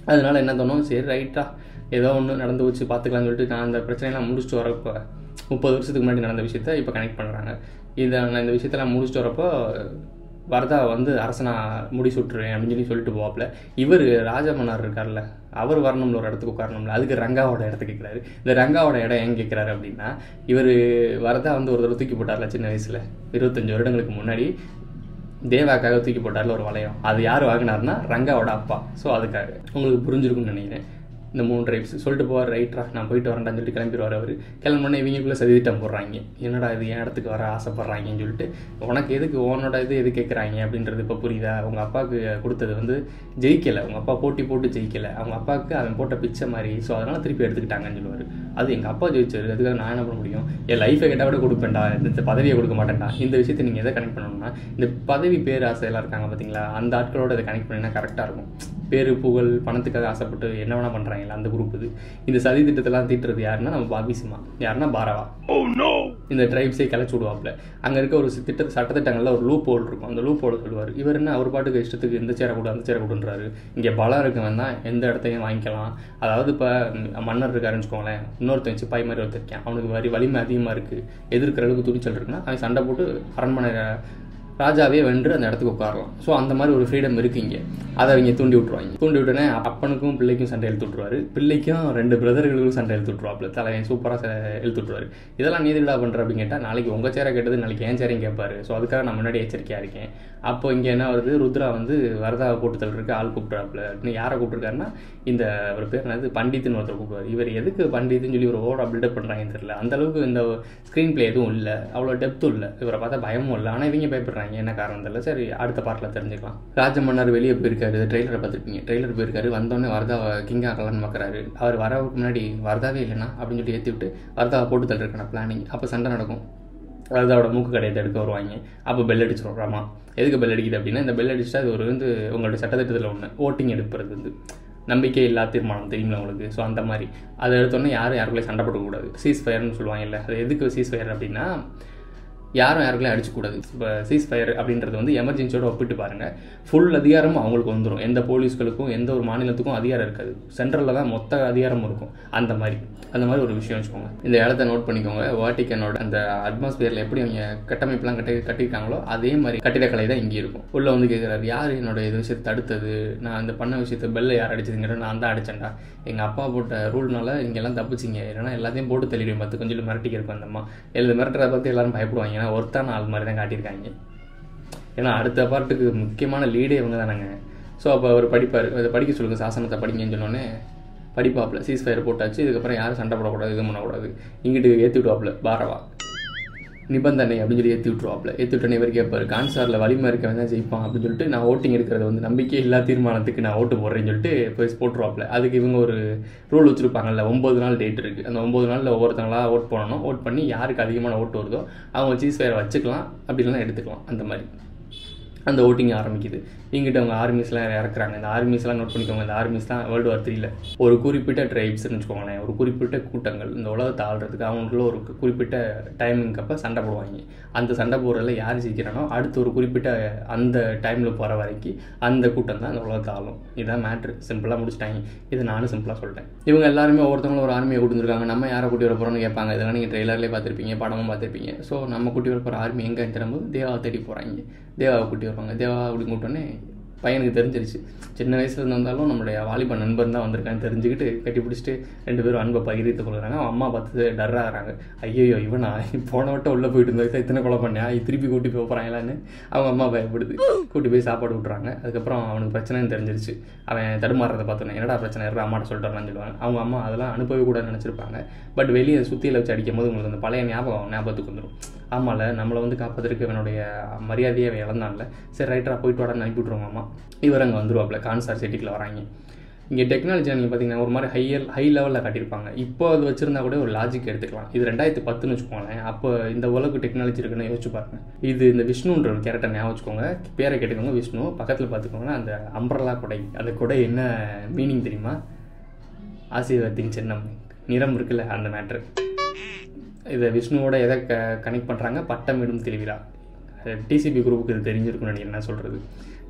அதனால என்ன தோணும் சரி ரைட்டா ஏதோ ஒன்று நடந்து வச்சு பார்த்துக்கலாம்னு சொல்லிட்டு நான் அந்த பிரச்சனையெல்லாம் முடிச்சுட்டு வரப்போ முப்பது வருஷத்துக்கு முன்னாடி நடந்த விஷயத்த இப்போ கனெக்ட் பண்ணுறாங்க இதை நான் இந்த விஷயத்தெல்லாம் முடிச்சுட்டு வரப்போ வரதா வந்து அரசனா முடி சுட்டுருவேன் அப்படின்னு சொல்லி சொல்லிட்டு போவாப்புல இவர் ராஜமன்னார் இருக்கார்ல அவர் வரணும்னு ஒரு இடத்துக்கு உட்காரணும்ல அதுக்கு ரங்காவோட இடத்துக்கு கேட்குறாரு இந்த ரங்காவோட இடம் ஏன் கேட்குறாரு அப்படின்னா இவர் வரதா வந்து ஒரு தடவை தூக்கி போட்டார்ல சின்ன வயசில் இருபத்தஞ்சு வருடங்களுக்கு முன்னாடி தேவாக்காக தூக்கி போட்டார்ல ஒரு வளையம் அது யார் வாங்கினார்னா ரங்காவோட அப்பா ஸோ அதுக்காக உங்களுக்கு புரிஞ்சிருக்கும்னு நினைக்கிறேன் இந்த மூணு ட்ரைப்ஸ் சொல்லிட்டு போவார் ரைட்ரா நான் போயிட்டு வரேன்டான்னு சொல்லிட்டு கிளம்பிடுவார் அவர் கிளம்புனே இவங்களுக்குள்ளே சதித்திட்டம் போடுறாங்க என்னடா இது என் இடத்துக்கு வர ஆசைப்பட்றாங்கன்னு சொல்லிட்டு உனக்கு எதுக்கு உன்னோட இது எது கேட்குறாங்க அப்படின்றது இப்போ புரியுதா அவங்க அப்பாவுக்கு கொடுத்தது வந்து ஜெயிக்கலை அவங்க அப்பா போட்டி போட்டு ஜெயிக்கலை அவங்க அப்பாவுக்கு அவன் போட்ட பிச்சை மாதிரி ஸோ அதனால் திருப்பி எடுத்துக்கிட்டாங்கன்னு சொல்லுவார் அது எங்கள் அப்பா ஜெயிச்சாரு அதுக்காக நான் என்ன பண்ண முடியும் என் லைஃபை கேட்டால் கூட கொடுப்பேன்டா இந்த பதவியை கொடுக்க மாட்டேன்டா இந்த விஷயத்தை நீங்கள் எதை கனெக்ட் பண்ணணும்னா இந்த பதவி பேர் ஆசையெல்லாம் இருக்காங்க பார்த்தீங்களா அந்த ஆட்களோட இதை கனெக்ட் பண்ணினா கரெக்டாக இருக்கும் பேரு புகழ் பணத்துக்காக ஆசைப்பட்டு என்ன வேணா பண்ணுறாங்களா அந்த குரூப் இது இந்த சதி திட்டத்தெல்லாம் தீட்டுறது யாருன்னா நம்ம பாபி சிம்மா யாருன்னா பாரவா இந்த ட்ரைப்ஸே கிளச்சி விடுவாப்புல அங்கே இருக்க ஒரு திட்ட சட்டத்திட்டங்களில் ஒரு லூப் ஹோல் இருக்கும் அந்த லூப் ஹோல் சொல்லுவார் இவர் என்ன அவர் பாட்டுக்கு இஷ்டத்துக்கு இந்த சேரை கூட அந்த சேரை கூடன்றாரு இங்கே பலம் இருக்கவன் தான் எந்த இடத்தையும் வாங்கிக்கலாம் அதாவது இப்போ மன்னர் இருக்காருன்னு வச்சுக்கோங்களேன் இன்னொருத்தன் சிப்பாய் மாதிரி ஒருத்தர் இருக்கான் அவனுக்கு வரி வலிமை அதிகமாக இருக்குது எதிர்க்கிற அளவுக்கு துணிச்சல் இருக்குன்னா அவன் சண்டை போட்டு அரண்மனை ராஜாவே வென்று அந்த இடத்துக்கு உட்காரலாம் ஸோ அந்த மாதிரி ஒரு ஃப்ரீடம் இருக்கு இங்கே அதை அவங்க தூண்டி விட்ருவாங்க தூண்டி விட்டோன்னே அப்பனுக்கும் பிள்ளைக்கும் சண்டை இழுத்து விட்ருவாரு பிள்ளைக்கும் ரெண்டு பிரதர்களுக்கும் சண்டை இழுத்து விட்ருவாப்புல தலைவன் சூப்பராக இழுத்து விட்ருவாரு இதெல்லாம் நீதிடா பண்ணுற அப்படின்னு கேட்டால் நாளைக்கு உங்கள் சேரை கேட்டது நாளைக்கு என் சேரையும் கேட்பாரு ஸோ அதுக்காக நான் முன்னாடி எச்சரிக்கையாக இருக்கேன் அப்போ இங்கே என்ன வருது ருத்ரா வந்து வரதாவை போட்டு தள்ளுறதுக்கு ஆள் கூப்பிட்றாப்புல இன்னும் யாரை கூப்பிட்ருக்காருன்னா இந்த ஒரு பேர் என்னது பண்டித்துன்னு ஒருத்தர் கூப்பிடுவார் இவர் எதுக்கு பண்டித்துன்னு சொல்லி ஒரு ஓட பில்டப் பண்ணுறாங்கன்னு தெரியல அந்த அளவுக்கு இந்த ஸ்க்ரீன் பிளே எதுவும் இல்லை அவ்வளோ டெப்த்தும் இல்லை இவரை பார்த்தா பயமும் இல்லை ஆனால் இவங்க பயப்படுறாங்க என்ன காரணம் தெரியல சரி அடுத்த பார்ட்டில் தெரிஞ்சுக்கலாம் ராஜ மன்னர் வெளியே போயிருக்காரு ட்ரெய்லரை பார்த்துருப்பீங்க ட்ரெய்லர் போயிருக்காரு வந்தோடனே வரதா கிங்கா கலன்னு பார்க்குறாரு அவர் வரவுக்கு முன்னாடி வரதாவே இல்லைனா அப்படின்னு சொல்லி ஏற்றி விட்டு வரதாவை போட்டு தள்ளிருக்கான பிளானிங் அப்போ சண்டை நடக்கும் வரதாவோட மூக்கு கடையத்தை எடுக்க வருவாங்க அப்போ பெல் அடிச்சிடும் ராமா எதுக்கு பெல் அடிக்குது அப்படின்னா இந்த பெல் அடிச்சா அது ஒரு வந்து உங்களுடைய சட்டத்திட்டத்தில் ஒன்று ஓட்டிங் எடுக்கிறது வந்து நம்பிக்கை இல்லா தீர்மானம் தெரியுங்களா உங்களுக்கு ஸோ அந்த மாதிரி அதை எடுத்தோன்னே யாரும் யாருக்குள்ளே சண்டை போடக்கூடாது சீஸ் ஃபயர்னு சொல்லுவாங்க இல்லை அது எதுக்கு சீஸ் ஃபயர் அப்படின்னா யாரும் யாருக்குள்ளே அடிச்சுக்கூடாது இப்போ சீஸ் ஃபயர் அப்படின்றது வந்து எமர்ஜென்சியோட ஒப்பிட்டு பாருங்கள் ஃபுல் அதிகாரமும் அவங்களுக்கு வந்துடும் எந்த போலீஸ்களுக்கும் எந்த ஒரு மாநிலத்துக்கும் அதிகாரம் இருக்காது சென்ட்ரலில் தான் மொத்த அதிகாரமும் இருக்கும் அந்த மாதிரி அந்த மாதிரி ஒரு விஷயம் வச்சுக்கோங்க இந்த இடத்த நோட் பண்ணிக்கோங்க வாட்டிக்கனோட அந்த அட்மாஸ்பியரில் எப்படி அவங்க கட்டமைப்புலாம் கட்டி கட்டியிருக்காங்களோ அதே மாதிரி கட்டிடக்கலை தான் இங்கே இருக்கும் உள்ளே வந்து கேட்குறாரு யார் என்னோட இது விஷயத்தை தடுத்தது நான் அந்த பண்ண விஷயத்தை பெல்ல யார் அடிச்சதுங்கிற நான் தான் அடிச்சேன்டா எங்கள் அப்பா போட்ட ரூல்னால இங்கெல்லாம் தப்பிச்சிங்க இல்லைன்னா எல்லாத்தையும் போட்டு தள்ளிடுவேன் பார்த்து கொஞ்சம் மிரட்டிக்க இருக்கும் அந்த அம்மா எழுது மிரட்டுறத பார்த்து எல்லாரும் பயப்படுவாங்க ஏன்னா ஒருத்தான ஆள் மாதிரி தான் காட்டியிருக்காங்க ஏன்னா அடுத்த பாட்டுக்கு முக்கியமான லீடே இவங்க தானேங்க ஸோ அப்போ அவர் படிப்பார் இதை படிக்க சொல்லுங்கள் சாசனத்தை படிங்கன்னு சொன்னோன்னே படிப்பாப்பில் சீஸ் ஃபயர் போட்டாச்சு இதுக்கப்புறம் யாரும் சண்டை போடக்கூடாது இது பண்ணக்கூடாது இங்கிட்டு ஏற்றி விடுவாப்புல பாரவா நிபந்தனை அப்படின்னு சொல்லி ஏற்றி விட்ருவாப்புல ஏற்றி விட்டோன்னே இவர் கேட்பார் கான்சாரில் வலிமை இருக்கவன் தான் ஜெயிப்பான் அப்படின்னு சொல்லிட்டு நான் ஓட்டிங் எடுக்கிறது வந்து நம்பிக்கை இல்லா தீர்மானத்துக்கு நான் ஓட்டு போடுறேன்னு சொல்லிட்டு போய் போட்டுருவாப்புல அதுக்கு இவங்க ஒரு ரூல் வச்சுருப்பாங்கல்ல ஒம்பது நாள் டேட் இருக்குது அந்த ஒம்பது நாளில் ஒவ்வொருத்தங்களாக ஓட் பண்ணணும் ஓட் பண்ணி யாருக்கு அதிகமான ஓட்டு வருதோ அவங்க சீஸ் ஃபயர் வச்சுக்கலாம் அப்படி இல்லைன்னா எடுத்துக்கலாம் அந்த மாதிரி அந்த ஓட்டிங் ஆரம்பிக்குது இங்கிட்ட அவங்க ஆர்மிஸ்லாம் இறக்குறாங்க இந்த ஆர்மிஸ்லாம் நோட் பண்ணிக்கோங்க இந்த ஆர்மிஸ் தான் வேர்ல்டு வார் த்ரீல ஒரு குறிப்பிட்ட ட்ரைப்ஸ்னு வச்சுக்கோங்களேன் ஒரு குறிப்பிட்ட கூட்டங்கள் இந்த உலகத்தை ஆள்றதுக்கு அவங்களுக்குள்ள ஒரு குறிப்பிட்ட டைமிங் அப்போ சண்டை போடுவாங்க அந்த சண்டை போடுறதுல யார் ஜெயிக்கிறானோ அடுத்து ஒரு குறிப்பிட்ட அந்த டைமில் போகிற வரைக்கும் அந்த கூட்டம் தான் அந்த உலகத்தை ஆளும் இதுதான் மேட்ரு சிம்பிளாக முடிச்சிட்டாங்க இது நானும் சிம்பிளாக சொல்லிட்டேன் இவங்க எல்லாருமே ஒவ்வொருத்தவங்களும் ஒரு ஆர்மியை கூட்டி வந்திருக்காங்க நம்ம யாரை கூட்டி வர போகிறோம்னு கேட்பாங்க இதெல்லாம் நீங்கள் ட்ரெய்லர்லேயே பார்த்துருப்பீங்க படமும் பார்த்துருப்பீங்க ஸோ நம்ம கூட்டி வர போகிற ஆர்மி எங்கேன்னு திரும்பும்போது தேவாவை தேடி போகிறாங்க தேவாவை கூட்டி வருவாங்க தேவா அப்படி கூட்டோன்னே பையனுக்கு தெரிஞ்சிருச்சு சின்ன வயசுல இருந்து வந்தாலும் நம்மளுடைய வாலிப நண்பன் தான் வந்திருக்கான்னு தெரிஞ்சுக்கிட்டு கட்டி பிடிச்சிட்டு ரெண்டு பேரும் அன்பை பகிர்த்து கொள்கிறாங்க அவன் அம்மா பார்த்து டர்ராகிறாங்க ஐயோ இவனா போன வட்டம் உள்ளே போயிட்டு இருந்தா இத்தனை கொலை பண்ணா திருப்பி கூட்டி போய் போகிறாங்களான்னு அவங்க அம்மா பயப்படுது கூட்டி போய் சாப்பாடு விட்றாங்க அதுக்கப்புறம் அவனுக்கு பிரச்சனைன்னு தெரிஞ்சிருச்சு அவன் தடுமாறுறதை பார்த்தோன்னே என்னடா பிரச்சனை இருற அம்மாட்ட சொல்லிட்டு வரலாம்னு சொல்லுவாங்க அவங்க அம்மா அதெல்லாம் அனுப்பவே கூடாதுன்னு நினச்சிருப்பாங்க பட் வெளியே சுற்றியில் வச்சு அடிக்கும் போது உங்களுக்கு அந்த பழைய ஞாபகம் ஞாபகத்துக்கு வந்துடும் ஆமாம்ல நம்மளை வந்து காப்பதற்கு இவனுடைய மரியாதையை அவன் இழந்தான்ல சரி ரைட்டரா போயிட்டு வாடான்னு அனுப்பி விட்ருவாங்க அம்மா இவர் அங்கே வந்துருவாப்புல கான்சார் சிட்டிக்குள்ள வராங்க இங்கே டெக்னாலஜி நீங்கள் பார்த்தீங்கன்னா ஒரு மாதிரி ஹையர் ஹை லெவலில் காட்டியிருப்பாங்க இப்போ அது வச்சிருந்தா கூட ஒரு லாஜிக் எடுத்துக்கலாம் இது ரெண்டாயிரத்தி பத்துன்னு வச்சுக்கோங்களேன் அப்போ இந்த உலக டெக்னாலஜி இருக்குன்னு யோசிச்சு பாருங்க இது இந்த விஷ்ணுன்ற ஒரு கேரக்டர் ஞாபகம் வச்சுக்கோங்க பேரை கேட்டுக்கோங்க விஷ்ணு பக்கத்தில் பார்த்துக்கோங்க அந்த அம்பரலா கொடை அந்த கொடை என்ன மீனிங் தெரியுமா ஆசீர்வாதத்தின் சின்னம் நிறம் இருக்குல்ல அந்த மேட்ரு இதை விஷ்ணுவோட எதை க கனெக்ட் பண்ணுறாங்க பட்டமிடும் தெளிவிழா டிசிபி குரூப்புக்கு இது தெரிஞ்சிருக்கும்னு நினைக்கிறேன் என்ன சொல்கிறது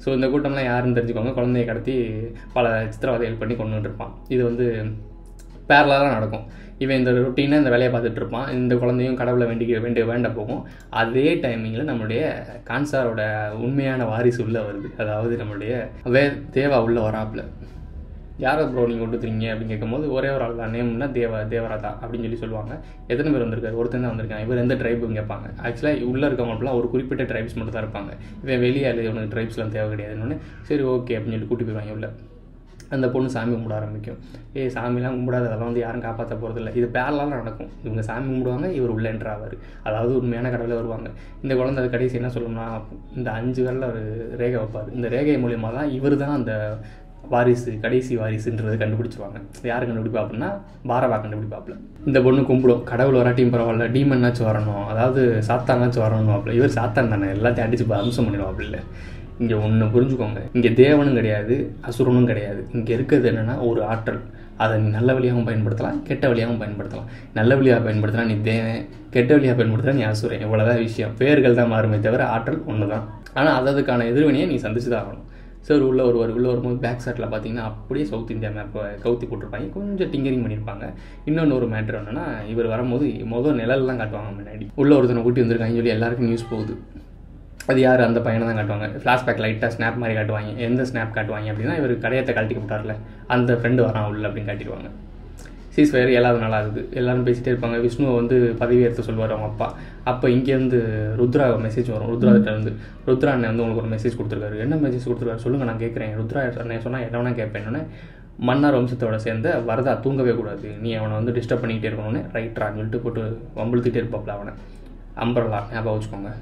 ஸோ இந்த கூட்டம்லாம் யாருன்னு தெரிஞ்சுக்கோங்க குழந்தைய கடத்தி பல சித்திரவதைகள் பண்ணி கொண்டுட்டு இருப்பான் இது வந்து பேரலாக தான் நடக்கும் இவன் இந்த ரொட்டீனாக இந்த வேலையை பார்த்துட்டு இருப்பான் இந்த குழந்தையும் கடவுளை வேண்டிக்க வேண்டிய வேண்ட போகும் அதே டைமிங்கில் நம்மளுடைய கான்சாரோட உண்மையான வாரிசு உள்ளே வருது அதாவது நம்மளுடைய வே தேவா உள்ளே வராப்புல யாரை ப்ரோ நீங்கள் கொண்டு வந்துருங்க அப்படின்னு கேட்கும்போது ஒரே ஒரு ஆள் தான் நேம்னா தேவ தேவராதா அப்படின்னு சொல்லி சொல்லுவாங்க எத்தனை பேர் வந்திருக்காரு ஒருத்தன் தான் வந்திருக்கான் இவர் எந்த ட்ரைபுன்னு கேட்பாங்க ஆக்சுவலாக உள்ளே இருக்கவங்களுக்குலாம் ஒரு குறிப்பிட்ட ட்ரைப்ஸ் மட்டும் தான் இருப்பாங்க இவன் வெளியே இல்லை இவனுக்கு ட்ரைப்ஸ்லாம் தேவை கிடையாதுன்னு சரி ஓகே அப்படின்னு சொல்லி கூட்டி போயிடுவாங்க உள்ள அந்த பொண்ணு சாமி கும்பிட ஆரம்பிக்கும் ஏய் சாமிலாம் கும்பிடாத அதெல்லாம் வந்து யாரும் காப்பாற்ற போகிறதில்ல இது பேரலாம் நடக்கும் இவங்க சாமி கும்பிடுவாங்க இவர் உள்ள enter ஆவார் அதாவது உண்மையான கடவுளே வருவாங்க இந்த குழந்தை அது கடைசி என்ன சொல்லணும்னா இந்த அஞ்சு விரல்ல ஒரு ரேகை வைப்பார் இந்த ரேகை மூலியமாக தான் இவர் தான் அந்த வாரிசு கடைசி வாரிசுன்றது கண்டுபிடிச்சிருவாங்க யார் கண்டுபிடிப்பா அப்படின்னா பாரவா கண்டுபிடிப்பாப்புல இந்த பொண்ணு கும்பிடும் கடவுள் வராட்டியும் பரவாயில்ல டீமன்னாச்சும் வரணும் அதாவது சாத்தானாச்சும் வரணும் அப்படி இவர் சாத்தான் தானே எல்லாத்தையும் அடிச்சு அம்சம் பண்ணிடுவாப்புல இங்கே ஒன்று புரிஞ்சுக்கோங்க இங்கே தேவனும் கிடையாது அசுரனும் கிடையாது இங்கே இருக்கிறது என்னென்னா ஒரு ஆற்றல் அதை நீ நல்ல வழியாகவும் பயன்படுத்தலாம் கெட்ட வழியாகவும் பயன்படுத்தலாம் நல்ல வழியாக பயன்படுத்தலாம் நீ தேவன் கெட்ட வழியாக பயன்படுத்தலாம் நீ அசுரன் இவ்வளோதான் விஷயம் பேர்கள் தான் மாறுமே தவிர ஆற்றல் ஒன்று தான் ஆனால் அததுக்கான எதிர்வினையை நீ சந்திச்சு தான் ஆகணும் சார் உள்ள ஒரு உள்ள வரும்போது பேக் சைட்டில் பார்த்தீங்கன்னா அப்படியே சவுத் இந்தியா மேப்பை கவுத்தி போட்டிருப்பாங்க கொஞ்சம் டிங்கரிங் பண்ணியிருப்பாங்க இன்னொன்று ஒரு மேட்ரு என்னன்னா இவர் வரும்போது முதல் நிழல்லாம் காட்டுவாங்க முன்னாடி உள்ள ஒருத்தனை கூட்டி வந்திருக்காங்கன்னு சொல்லி எல்லாருக்கும் நியூஸ் போகுது அது யார் அந்த பையனை தான் காட்டுவாங்க ஃப்ளாஷ்பேக் லைட்டாக ஸ்னாப் மாதிரி காட்டுவாங்க எந்த ஸ்னாப் காட்டுவாங்க அப்படின்னா இவர் கடையத்தை கழட்டிக்கப்பட்டார்ல அந்த ஃப்ரெண்டு வரான் உள்ள அப்படின்னு காட்டிடுவாங்க சீஸ் ஃபயர் ஏழாவது நாள் ஆகுது எல்லாரும் பேசிட்டே இருப்பாங்க விஷ்ணுவை வந்து பதவி ஏற்று சொல்லுவார் அவங்க அப்பா அப்போ இங்கேருந்து ருத்ரா மெசேஜ் வரும் ருத்ரா கிட்ட இருந்து ருத்ரா அண்ணன் வந்து உங்களுக்கு ஒரு மெசேஜ் கொடுத்துருக்காரு என்ன மெசேஜ் கொடுத்துருக்காரு சொல்லுங்கள் நான் கேட்குறேன் ருத்ரா அண்ணன் சொன்னால் என்ன வேணா கேட்பேன் என்னன்னு மன்னார் வம்சத்தோட சேர்ந்த வரதா தூங்கவே கூடாது நீ அவனை வந்து டிஸ்டர்ப் பண்ணிக்கிட்டே இருக்கணும்னு ரைட்ரான்னு சொல்லிட்டு போட்டு வம்பிழுத்துட்டே இருப்பாப்ல அவனை அம்பரலா ஞாபகம் வச்சுக்கோங்க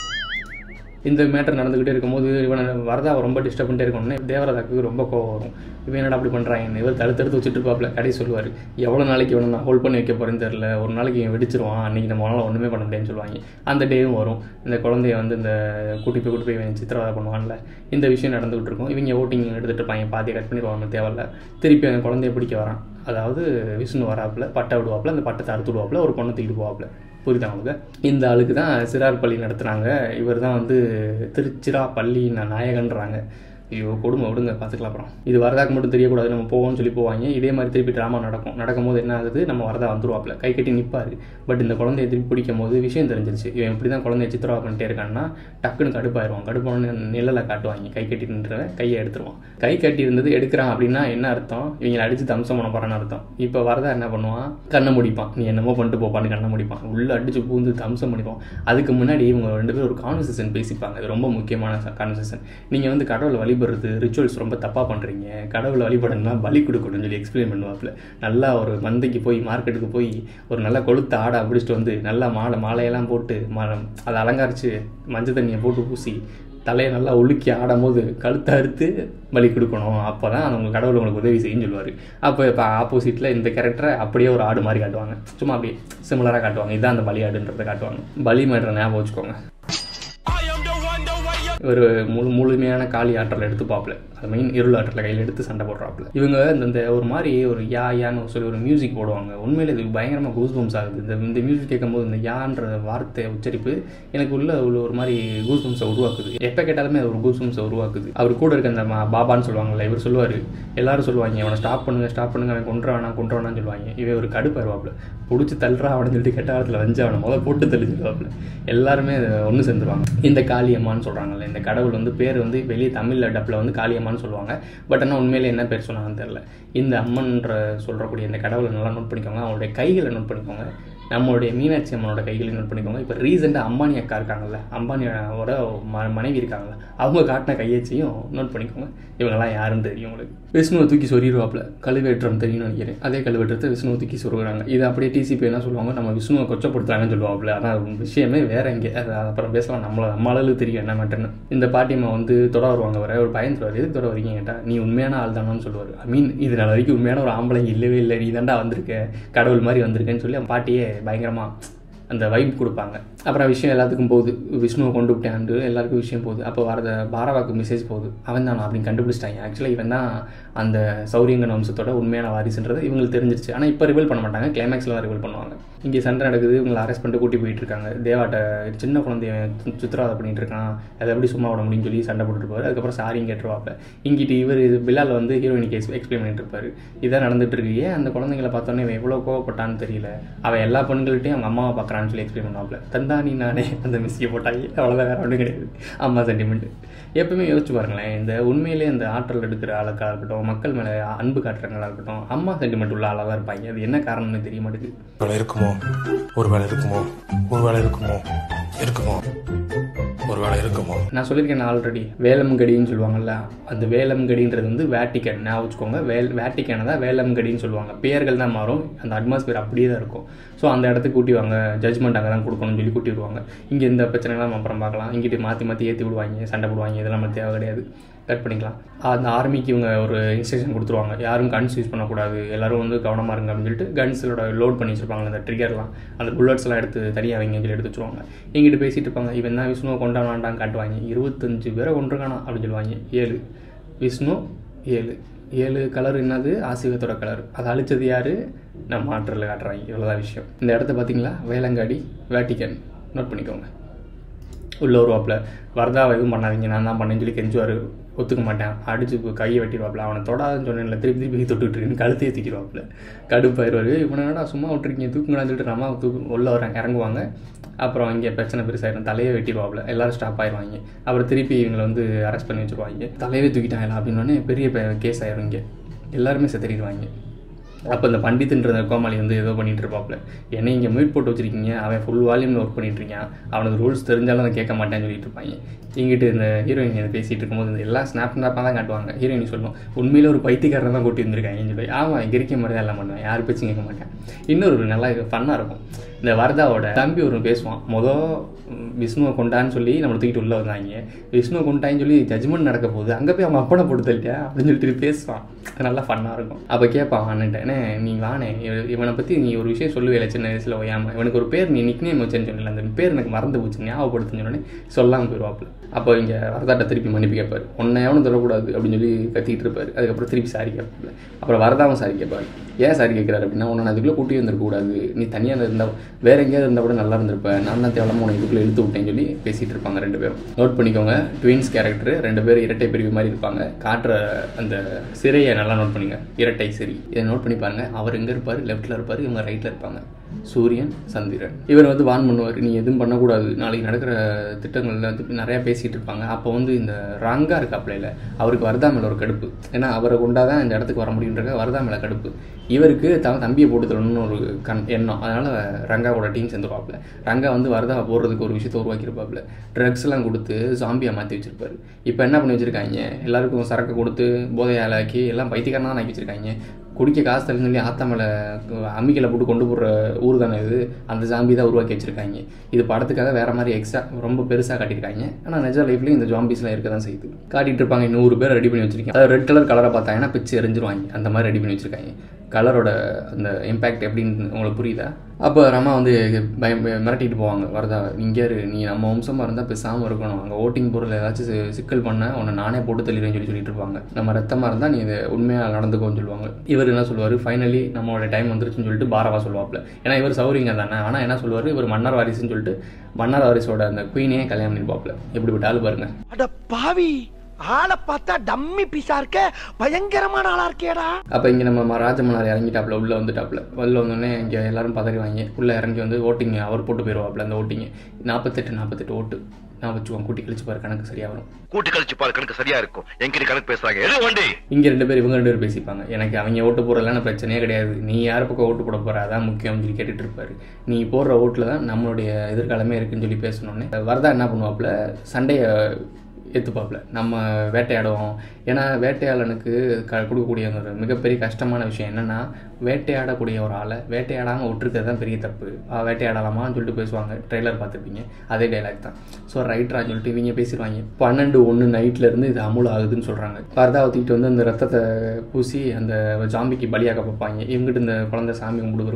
இந்த மேட்டர் நடந்துக்கிட்டே இருக்கும்போது இவனை வரதாவை ரொம்ப டிஸ்டர்ப் பண்ணிட்டே இருக்கணும்னு தேவரதாக்கு ரொம்ப கோவம் வரும் இவன் என்னடா அப்படி பண்ணுறாங்க இவர் தடுத்தடுத்து வச்சுட்டு இருப்பாப்ல கடை சொல்லுவார் எவ்வளோ நாளைக்கு இவனை நான் ஹோல்ட் பண்ணி வைக்க போகிறேன்னு தெரில ஒரு நாளைக்கு இவன் வெடிச்சிருவான் அன்றைக்கி நம்மளால ஒன்றுமே பண்ண முடியாதுன்னு சொல்லுவாங்க அந்த டேவும் வரும் இந்த குழந்தைய வந்து இந்த கூட்டி போய் கூட்டி போய் இவன் சித்திரவதை பண்ணுவான்ல இந்த விஷயம் நடந்துகிட்டு இருக்கும் இவங்க ஓட்டிங் எடுத்துகிட்டு இருப்பாங்க பாதியை கட் பண்ணிடுவாங்க தேவையில்ல திருப்பி அந்த குழந்தைய பிடிக்க வரான் அதாவது விஷ்ணு வராப்புல பட்டை விடுவாப்புல அந்த பட்டத்தை அறுத்து விடுவாப்புல ஒரு பொண்ணை தூக்கிட்டு போவாப்புல புரியுதா உங்களுக்கு இந்த ஆளுக்கு தான் சிறார் பள்ளி நடத்துகிறாங்க இவர் தான் வந்து திருச்சிராப்பள்ளி நாயகன்றாங்க ஐயோ கொடுமை விடுங்க பார்த்துக்கலாம் அப்புறம் இது வரதாக்கு மட்டும் தெரியக்கூடாது நம்ம போவோம்னு சொல்லி போவாங்க இதே மாதிரி திருப்பி ட்ராமா நடக்கும் நடக்கும்போது என்ன ஆகுது நம்ம வரதா வந்துருவாப்ல கை கட்டி நிற்பார் பட் இந்த குழந்தைய திருப்பி பிடிக்கும் போது விஷயம் தெரிஞ்சிருச்சு இவன் இப்படி தான் குழந்தைய சித்திரவா பண்ணிட்டே இருக்கான்னா டக்குன்னு கடுப்பாயிருவான் கடுப்பானு நிழலை காட்டுவாங்க கை கட்டி நின்ற கையை எடுத்துருவான் கை கட்டி இருந்தது எடுக்கிறான் அப்படின்னா என்ன அர்த்தம் இவங்களை அடிச்சு தம்சம் பண்ண போறான்னு அர்த்தம் இப்போ வரதா என்ன பண்ணுவான் கண்ணை முடிப்பான் நீ என்னமோ பண்ணிட்டு போப்பான்னு கண்ணை முடிப்பான் உள்ள அடிச்சு பூந்து தம்சம் பண்ணிடுவான் அதுக்கு முன்னாடி இவங்க ரெண்டு பேரும் ஒரு கான்வர்சேஷன் பேசிப்பாங்க இது ரொம்ப முக்கியமான கான்வர்சேஷன் நீங்கள் வந்து கடவுளை வழிபடுறது ரிச்சுவல்ஸ் ரொம்ப தப்பாக பண்ணுறீங்க கடவுளை வழிபடணும்னா பலி கொடுக்கணும்னு சொல்லி எக்ஸ்பிளைன் பண்ணுவாப்புல நல்லா ஒரு மந்தைக்கு போய் மார்க்கெட்டுக்கு போய் ஒரு நல்ல கொளுத்த ஆடை பிடிச்சிட்டு வந்து நல்லா மாலை மாலையெல்லாம் போட்டு மா அதை அலங்காரிச்சு மஞ்சள் தண்ணியை போட்டு பூசி தலையை நல்லா உலுக்கி ஆடும்போது கழுத்தை அறுத்து பலி கொடுக்கணும் அப்போ தான் அவங்க கடவுள் உங்களுக்கு உதவி செய்யுன்னு சொல்லுவார் அப்போ இப்போ ஆப்போசிட்டில் இந்த கேரக்டரை அப்படியே ஒரு ஆடு மாதிரி காட்டுவாங்க சும்மா அப்படியே சிமிலராக காட்டுவாங்க இதுதான் அந்த பலி ஆடுன்றதை காட்டுவாங்க பலி மேட்ரை ஞாபகம் வச்சுக்கோங்க ஒரு முழு முழுமையான காளி ஆற்றல் எடுத்து பார்ப்பல அது மெயின் இருள் ஆற்றலை கையில் எடுத்து சண்டை போடுறாப்புல இவங்க இந்த இந்த ஒரு மாதிரி ஒரு யா யான்னு சொல்லி ஒரு மியூசிக் போடுவாங்க உண்மையில இது பயங்கரமாக கூஸ் பம்ஸ் ஆகுது இந்த இந்த மியூசிக் கேட்கும்போது இந்த யான்ற வார்த்தை உச்சரிப்பு எனக்கு உள்ள உள்ள ஒரு மாதிரி கூஸ் பம்ஸை உருவாக்குது எப்போ கேட்டாலுமே அது ஒரு கூஸ் பம்ஸை உருவாக்குது அவர் கூட இருக்க அந்த மா- பாபான்னு சொல்லுவாங்கல்ல இவர் சொல்லுவார் எல்லாரும் சொல்லுவாங்க அவனை ஸ்டாப் பண்ணுங்க ஸ்டாப் பண்ணுங்க அவன் கொன்ற வேணாம் கொன்ற வேணாம்னு சொல்லுவாங்க இவன் ஒரு கடுப்பாயிருவாப்புல பிடிச்சி தள்ளுறா அவனு சொல்லிட்டு கெட்ட காலத்தில் வந்து அவனை முதல்ல போட்டு தள்ளி சொல்லுவாப்புல எல்லாருமே ஒன்று சேர்ந்துருவாங்க இந்த காளியம்மான்னு சொல்கிறாங்கல்ல இந்த கடவுள் வந்து பேர் வந்து வெளியே தமிழில் டப்பில் வந்து காளியம்மான்னு சொல்லுவாங்க பட் ஆனால் உண்மையிலே என்ன பேர் சொன்னாங்கன்னு தெரில இந்த அம்மன்ற சொல்கிறக்கூடிய இந்த கடவுளை நல்லா நோட் பண்ணிக்கோங்க அவங்களுடைய கைகளை நோட் பண்ணிக்கோங்க நம்மளுடைய மீனாட்சி அம்மனோட கைகளை நோட் பண்ணிக்கோங்க இப்போ ரீசெண்டாக அம்பானி அக்கா இருக்காங்கல்ல அம்பானியோட ம மனைவி இருக்காங்கல்ல அவங்க காட்டின கையச்சையும் நோட் பண்ணிக்கோங்க இவங்கெல்லாம் யாருன்னு தெரியும் உங்களுக்கு விஷ்ணுவை தூக்கி சொருகிடுவாப்புல கழுவேற்றம் தெரியும்னு நினைக்கிறேன் அதே கழுவேற்றத்தை விஷ்ணுவை தூக்கி சொருகுறாங்க இது அப்படியே டிசிபி என்ன சொல்லுவாங்க நம்ம விஷ்ணுவை கொச்சப்படுத்துறாங்கன்னு சொல்லுவாப்புல ஆனால் விஷயமே வேற எங்கே அது அப்புறம் பேசலாம் நம்மள நம்ம ஆளுகளுக்கு தெரியும் என்ன மேட்டர்னு இந்த பாட்டியம்மா வந்து தொட வருவாங்க வர ஒரு பையன் சொல்லுவார் எதுக்கு தொட வரீங்க கேட்டா நீ உண்மையான ஆள் தானான்னு சொல்லுவார் ஐ மீன் இது நாள் வரைக்கும் உண்மையான ஒரு ஆம்பளை இல்லவே இல்லை நீ தாண்டா வந்திருக்க கடவுள் மாதிரி வந்திருக்கேன்னு சொல்லி அவன் பாட்டியே பயங்கரமாக அந்த வைப் கொடுப்பாங்க அப்புறம் விஷயம் எல்லாத்துக்கும் போகுது விஷ்ணுவை கொண்டு விட்டாண்டு எல்லாருக்கும் விஷயம் போகுது அப்போ வரத பாரவாக்கு மெசேஜ் போகுது அவன் தான் அப்படின்னு கண்டுபிடிச்சிட்டாங்க ஆக்சுவலாக இவன் தான் அந்த சௌரியங்கன் வம்சத்தோட உண்மையான வாரிசுன்றது இவங்களுக்கு தெரிஞ்சிருச்சு ஆனால் இப்போ ரிவீல் பண்ண மாட்டாங்க கிளைமேக்ஸில் தான் ரிவீல் பண்ணுவாங்க இங்கே சண்டை நடக்குது இவங்களை அரெஸ்ட் பண்ணிட்டு கூட்டி போயிட்டு இருக்காங்க தேவாட்ட சின்ன குழந்தைய சி- சித்திரவதை பண்ணிட்டு இருக்கான் அதை எப்படி சும்மா விட முடியும்னு சொல்லி சண்டை போட்டுருப்பாரு அதுக்கப்புறம் சாரியும் கேட்டுருவாப்ல இங்கிட்டு இவர் பிலால் வந்து ஹீரோயினுக்கு எக்ஸ்பிளைன் பண்ணிட்டு இருப்பாரு இதான் நடந்துட்டு இருக்கு ஏன் அந்த குழந்தைங்களை பார்த்தோன்னே இவன் எவ்வளோ கோவப்பட்டான்னு தெரியல அவன் எல்லா பெண்கள்ட்டையும் அவங்க அம்மாவை பார்க்குறான்னு சொல்லி எக்ஸ்பிளைன் பண்ணுவாப்ல தந்தானி நானே அந்த மிஸ்ஸியை போட்டாங்க அவ்வளோதான் வேற ஒன்றும் கிடையாது அம்மா சென்டிமெண்ட் எப்பவுமே யோசிச்சு பாருங்களேன் இந்த உண்மையிலே இந்த ஆற்றல் எடுக்கிற ஆளுக்காக இருக்கட்டும் மக்கள் மேலே அன்பு காட்டுறவங்களா இருக்கட்டும் அம்மா சென்டிமெண்ட் உள்ள ஆளாக தான் இருப்பாங்க அது என்ன காரணம்னு தெரிய மாட்டேங்குது ஒருவேளை இருக்குமோ ஒருவேளை இருக்குமோ ஒருவேளை இருக்குமோ இருக்குமோ ஒருவேளை இருக்குமோ நான் சொல்லியிருக்கேன் ஆல்ரெடி வேலம்கடின்னு சொல்லுவாங்கல்ல அந்த வேலம்கடின்றது வந்து வேட்டிக்கன் ஞாபகம் வச்சுக்கோங்க வேல் வேட்டிக்கனை தான் வேலம்கடின்னு சொல்லுவாங்க பேர்கள் தான் மாறும் அந்த அட்மாஸ்பியர் அப்படியே தான் இருக்கும் ஸோ அந்த இடத்துக்கு கூட்டி வாங்க ஜட்ஜ்மெண்ட் அங்கே தான் கொடுக்கணும்னு சொல்லி கூட்டி விடுவாங்க இங்கே இந்த பிரச்சனைலாம் நம்ம அப்புறம் பார்க்கலாம் இங்கிட்டு மாற்றி மாற்றி ஏற்றி விடுவாங்க சண்டை போடுவாங்க இதெல்லாம் நமக்கு தேவை கிடையாது கட் பண்ணிக்கலாம் அந்த ஆர்மிக்கு இவங்க ஒரு இன்ஸ்ட்ரக்ஷன் கொடுத்துருவாங்க யாரும் கன்ஸ் யூஸ் பண்ணக்கூடாது எல்லாரும் வந்து கவனமாக இருங்க அப்படின்னு சொல்லிட்டு கன்ஸோட லோட் பண்ணி வச்சிருப்பாங்க அந்த ட்ரிகர்லாம் அந்த புல்லட்ஸ்லாம் எடுத்து தனியாக வைங்கன்னு சொல்லி எடுத்து வச்சுருவாங்க எங்கிட்ட பேசிட்டு இருப்பாங்க இவன் தான் விஷ்ணுவை கொண்டாடாண்டான்னு காட்டுவாங்க இருபத்தஞ்சு பேரை கொண்டிருக்கானா அப்படின்னு சொல்லுவாங்க ஏழு விஷ்ணு ஏழு ஏழு கலர் என்னது ஆசிவத்தோட கலர் அதை அழிச்சது யாரு நம்ம ஆற்றலில் காட்டுறாங்க இவ்வளோதான் விஷயம் இந்த இடத்த பார்த்தீங்களா வேலங்காடி வேட்டிக்கன் நோட் பண்ணிக்கோங்க உள்ள வருவாப்புல வரதாவை எதுவும் பண்ணாதீங்க நான் தான் பண்ணேன்னு சொல்லி கெஞ்சுவார் ஒத்துக்க மாட்டேன் அடிச்சு இப்போ கையை வெட்டிடுவாப்புல அவனை தொடாதுன்னு சொன்னேன்ல திருப்பி திருப்பி தொட்டுட்டு இருக்குன்னு கழுத்தையே தூக்கிடுவாப்புல கடுப்பாயிருவார் இவனை என்னடா சும்மா விட்டுருக்கீங்க தூக்குங்களான்னு சொல்லிட்டு நம்ம தூக்கு உள்ள வர இறங்குவாங்க அப்புறம் இங்கே பிரச்சனை பெருசாயிரும் தலையே வெட்டிடுவாப்புல எல்லாரும் ஸ்டாப் ஆயிடுவாங்க அப்புறம் திருப்பி இவங்களை வந்து அரெஸ்ட் பண்ணி வச்சிருவாங்க தலையவே தூக்கிட்டாங்க அப்படின்னோடனே பெரிய கேஸ் ஆயிரும் இங்கே எல்லாருமே செத்துறிடுவாங்க அப்போ இந்த பண்டித்துன்ற அந்த கோமாளி வந்து ஏதோ பண்ணிட்டு இருப்பாப்புல என்னை இங்கே மியூட் போட்டு வச்சிருக்கீங்க அவன் ஃபுல் வால்யூமில் ஒர்க் பண்ணிட்டு இருக்கான் அவனுக்கு ரூல்ஸ் தெரிஞ்சாலும் அதை கேட்க மாட்டேன்னு சொல்லிட்டு இருப்பாங்க இங்கிட்டு இந்த ஹீரோயின் இதை பேசிட்டு இருக்கும்போது இந்த எல்லா ஸ்னாப் ஸ்னாப்பாக தான் காட்டுவாங்க ஹீரோயின் சொல்லும் உண்மையில ஒரு பைத்தியக்காரன் தான் கூட்டி வந்திருக்காங்கன்னு சொல்லி ஆமாம் இங்கே இருக்க மாதிரி தான் எல்லாம் பண்ணுவேன் யார் பேச்சும் கேட்க மாட்டேன் இன்னொரு ஒரு நல்லா ஃபன்னாக இருக்கும் இந்த வரதாவோட தம்பி ஒரு பேசுவான் மொதல் விஷ்ணுவை கொண்டான்னு சொல்லி நம்மளை தூக்கிட்டு உள்ளே வந்தாங்க விஷ்ணுவை கொண்டான்னு சொல்லி ஜட்ஜ்மெண்ட் நடக்க போகுது அங்கே போய் அவங்க அப்பனை போட்டு தள்ளிட்டியா அப்படின்னு சொல்லிட்டு திருப்பி பேசுவான் அது நல்லா ஃபன்னாக இருக்கும் அப்போ கேட்பான் அண்ணன்ட்ட என்ன நீ வானே இவ- இவனை பற்றி நீ ஒரு விஷயம் சொல்லுவேல சின்ன வயசில் ஓயாம இவனுக்கு ஒரு பேர் நீ நிக்னேம் வச்சேன்னு சொன்னல அந்த பேர் எனக்கு மறந்து போச்சு ஞாபகப்படுத்துன்னு சொன்னோடனே சொல்லாமல் போயிடுவாப்புல அப்போ இங்கே வரதாட்ட திருப்பி மன்னிப்பு கேட்பாரு உன்னை எவனும் தொடக்கூடாது அப்படின்னு சொல்லி கத்திக்கிட்டு இருப்பாரு அதுக்கப்புறம் திருப்பி சாரி கேட்பாரு அப்புறம் வரதாவும் சாரி கேட்பாரு ஏன் சாரி கேட்குறாரு அப்படின்னா உன்னை நான் அதுக்குள்ளே கூட்டி வந்திருக்கக்கூடாது நீ தனியாக இருந்தால் வேற எங்கேயாவது இருந்தால் கூட நல்லா இருந்திருப்ப நான் தான் தேவலாம உன்னை இதுக்குள்ளே இழுத்து விட்டேன்னு சொல்லி பேசிகிட்டு இருப்பாங்க ரெண்டு பேரும் நோட் பண்ணிக்கோங்க ட்வின்ஸ் கேரக்டர் ரெண்டு பேரும் இரட்டை பிரிவு மாதிரி இருப்பாங்க காட்டுற அந்த சிறையை நல்லா நோட் பண்ணிங்க இரட்டை சிறை இதை நோட் பண்ணி பாருங்க அவர் எங்கே இருப்பார் லெஃப்ட்டில் இருப்பார் இவங்க ரைட்டில் இருப்பாங்க சூரியன் சந்திரன் இவர் வந்து வான் பண்ணுவார் நீ எதுவும் பண்ணக்கூடாது நாளைக்கு நடக்கிற திட்டங்கள்ல வந்து நிறையா பேசிகிட்டு இருப்பாங்க அப்போ வந்து இந்த ரங்கா இருக்காப்லையில் அவருக்கு வரதா மேலே ஒரு கடுப்பு ஏன்னா அவரை கொண்டாதான் இந்த இடத்துக்கு வர முடியுன்றக்க வரதா மேலே கடுப்பு இவருக்கு த தம்பியை போட்டு தரணும்னு ஒரு கண் எண்ணம் அதனால் ரங்காவோட டீம் சேர்ந்துருவாப்புல ரங்கா வந்து வரதா போடுறதுக்கு ஒரு விஷயத்தை உருவாக்கியிருப்பாப்புல ட்ரக்ஸ் எல்லாம் கொடுத்து ஜாம்பியாக மாற்றி வச்சிருப்பாரு இப்போ என்ன பண்ணி வச்சிருக்காங்க எல்லாருக்கும் சரக்கு கொடுத்து போதையாளாக்கி எல்லாம் பைத்தியக்காரனா தான் ஆக்கி வச்சிருக்காங்க குடிக்க காசு தரேன்னு சொல்லி ஆத்தா மேலே அம்மிக்கலை போட்டு கொண்டு போடுற ஊர் தானே இது அந்த ஜாம்பி தான் உருவாக்கி வச்சிருக்காங்க இது படத்துக்காக வேற மாதிரி எக்ஸ்ட்ரா ரொம்ப பெருசாக காட்டியிருக்காங்க ஆனால் நிஜ லைஃப்லையும் இந்த ஜாம்பிஸ்லாம் இருக்க தான் செய்யுது காட்டிட்டு இருப்பாங்க நூறு பேர் ரெடி பண்ணி வச்சிருக்காங்க அதாவது ரெட் கலர் கலரை பார்த்தாங்கன்னா பிச்சு எரிஞ்சிருவாங்க அந்த மாதிரி ரெடி பண்ணி வச்சிருக்காங்க கலரோட அந்த இம்பேக்ட் எப்படின்னு உங்களுக்கு புரியுதா அப்போ ரமா வந்து பயம் மிரட்டிட்டு போவாங்க வரதா இங்கே இரு நீ நம்ம வம்சமாக இருந்தால் பேசாமல் இருக்கணும் அங்கே ஓட்டிங் பொருள் ஏதாச்சும் சி- சிக்கல் பண்ண உன்னை நானே போட்டு தள்ளிடுவேன்னு சொல்லி சொல்லிட்டு இருப்பாங்க நம்ம ரத்தமாக இருந்தால் நீ இதை உண்மையாக நடந்துக்கோன்னு சொல்லுவாங்க இவர் என்ன சொல்லுவார் ஃபைனலி நம்மளோட டைம் வந்துருச்சுன்னு சொல்லிட்டு பாரவா சொல்லுவாப்ல ஏன்னா இவர் சௌரிங்க தானே ஆனால் என்ன சொல்லுவார் இவர் மன்னர் வாரிசுன்னு சொல்லிட்டு மன்னர் வாரிசோட அந்த குயினையே கல்யாணம் பண்ணிப்பாப்ல எப்படிப்பட்ட ஆள் பாருங்க அட பாவி ஆளை பார்த்தா டம்மி பீஸா இருக்க பயங்கரமான ஆளா இருக்கேடா அப்போ இங்கே நம்ம ம- ராஜமன்னார் இறங்கிட்டாப்புல உள்ளே வந்துட்டாப்புல வெளில வந்தோடனே இங்கே எல்லாரும் பதறிவாங்க உள்ளே இறங்கி வந்து ஓட்டிங் அவர் போட்டு போயிடுவாப்புல அந்த ஓட்டிங்க நாற்பத்தெட்டு நாற்பத்தெட்டு ஓட்டு நான் வச்சுக்குவோம் கூட்டி கழிச்சு பாரு கணக்கு சரியாக வரும் கூட்டி கழிச்சு பாரு கணக்கு சரியா இருக்கும் எங்கிட்ட கணக்கு பேசுறாங்க எது வண்டி இங்கே ரெண்டு பேர் இவங்க ரெண்டு பேர் பேசிப்பாங்க எனக்கு அவங்க ஓட்டு போடுறதுலாம் பிரச்சனையே கிடையாது நீ யார் பக்கம் ஓட்டு போட போற அதான் முக்கியம்னு சொல்லி கேட்டுட்டு இருப்பாரு நீ போடுற ஓட்டில் தான் நம்மளுடைய எதிர்காலமே இருக்குன்னு சொல்லி பேசணுன்னே வரதா என்ன பண்ணுவாப்புல சண்டையை ஏற்றுப்பாப்புல நம்ம வேட்டையாடுவோம் ஏன்னா வேட்டையாளனுக்கு க கொடுக்கக்கூடிய அந்த ஒரு மிகப்பெரிய கஷ்டமான விஷயம் என்னென்னா வேட்டையாடக்கூடிய ஒரு ஆளை வேட்டையாடாமல் விட்டுருக்கிறது தான் பெரிய தப்பு ஆ, வேட்டையாடலாமான்னு சொல்லிட்டு பேசுவாங்க ட்ரெய்லர் பார்த்துருப்பீங்க அதே டைலாக் தான் ஸோ ரைட்டரான்னு சொல்லிட்டு இவங்க பேசிடுவாங்க பன்னெண்டு ஒன்று நைட்லேருந்து இது அமுல் ஆகுதுன்னு சொல்கிறாங்க பரதா ஊற்றிக்கிட்டு வந்து அந்த ரத்தத்தை பூசி அந்த ஜாம்பிக்கு பலியாக பார்ப்பாங்க இவங்ககிட்ட இந்த குழந்தை சாமி கும்பிடு இருக்கும்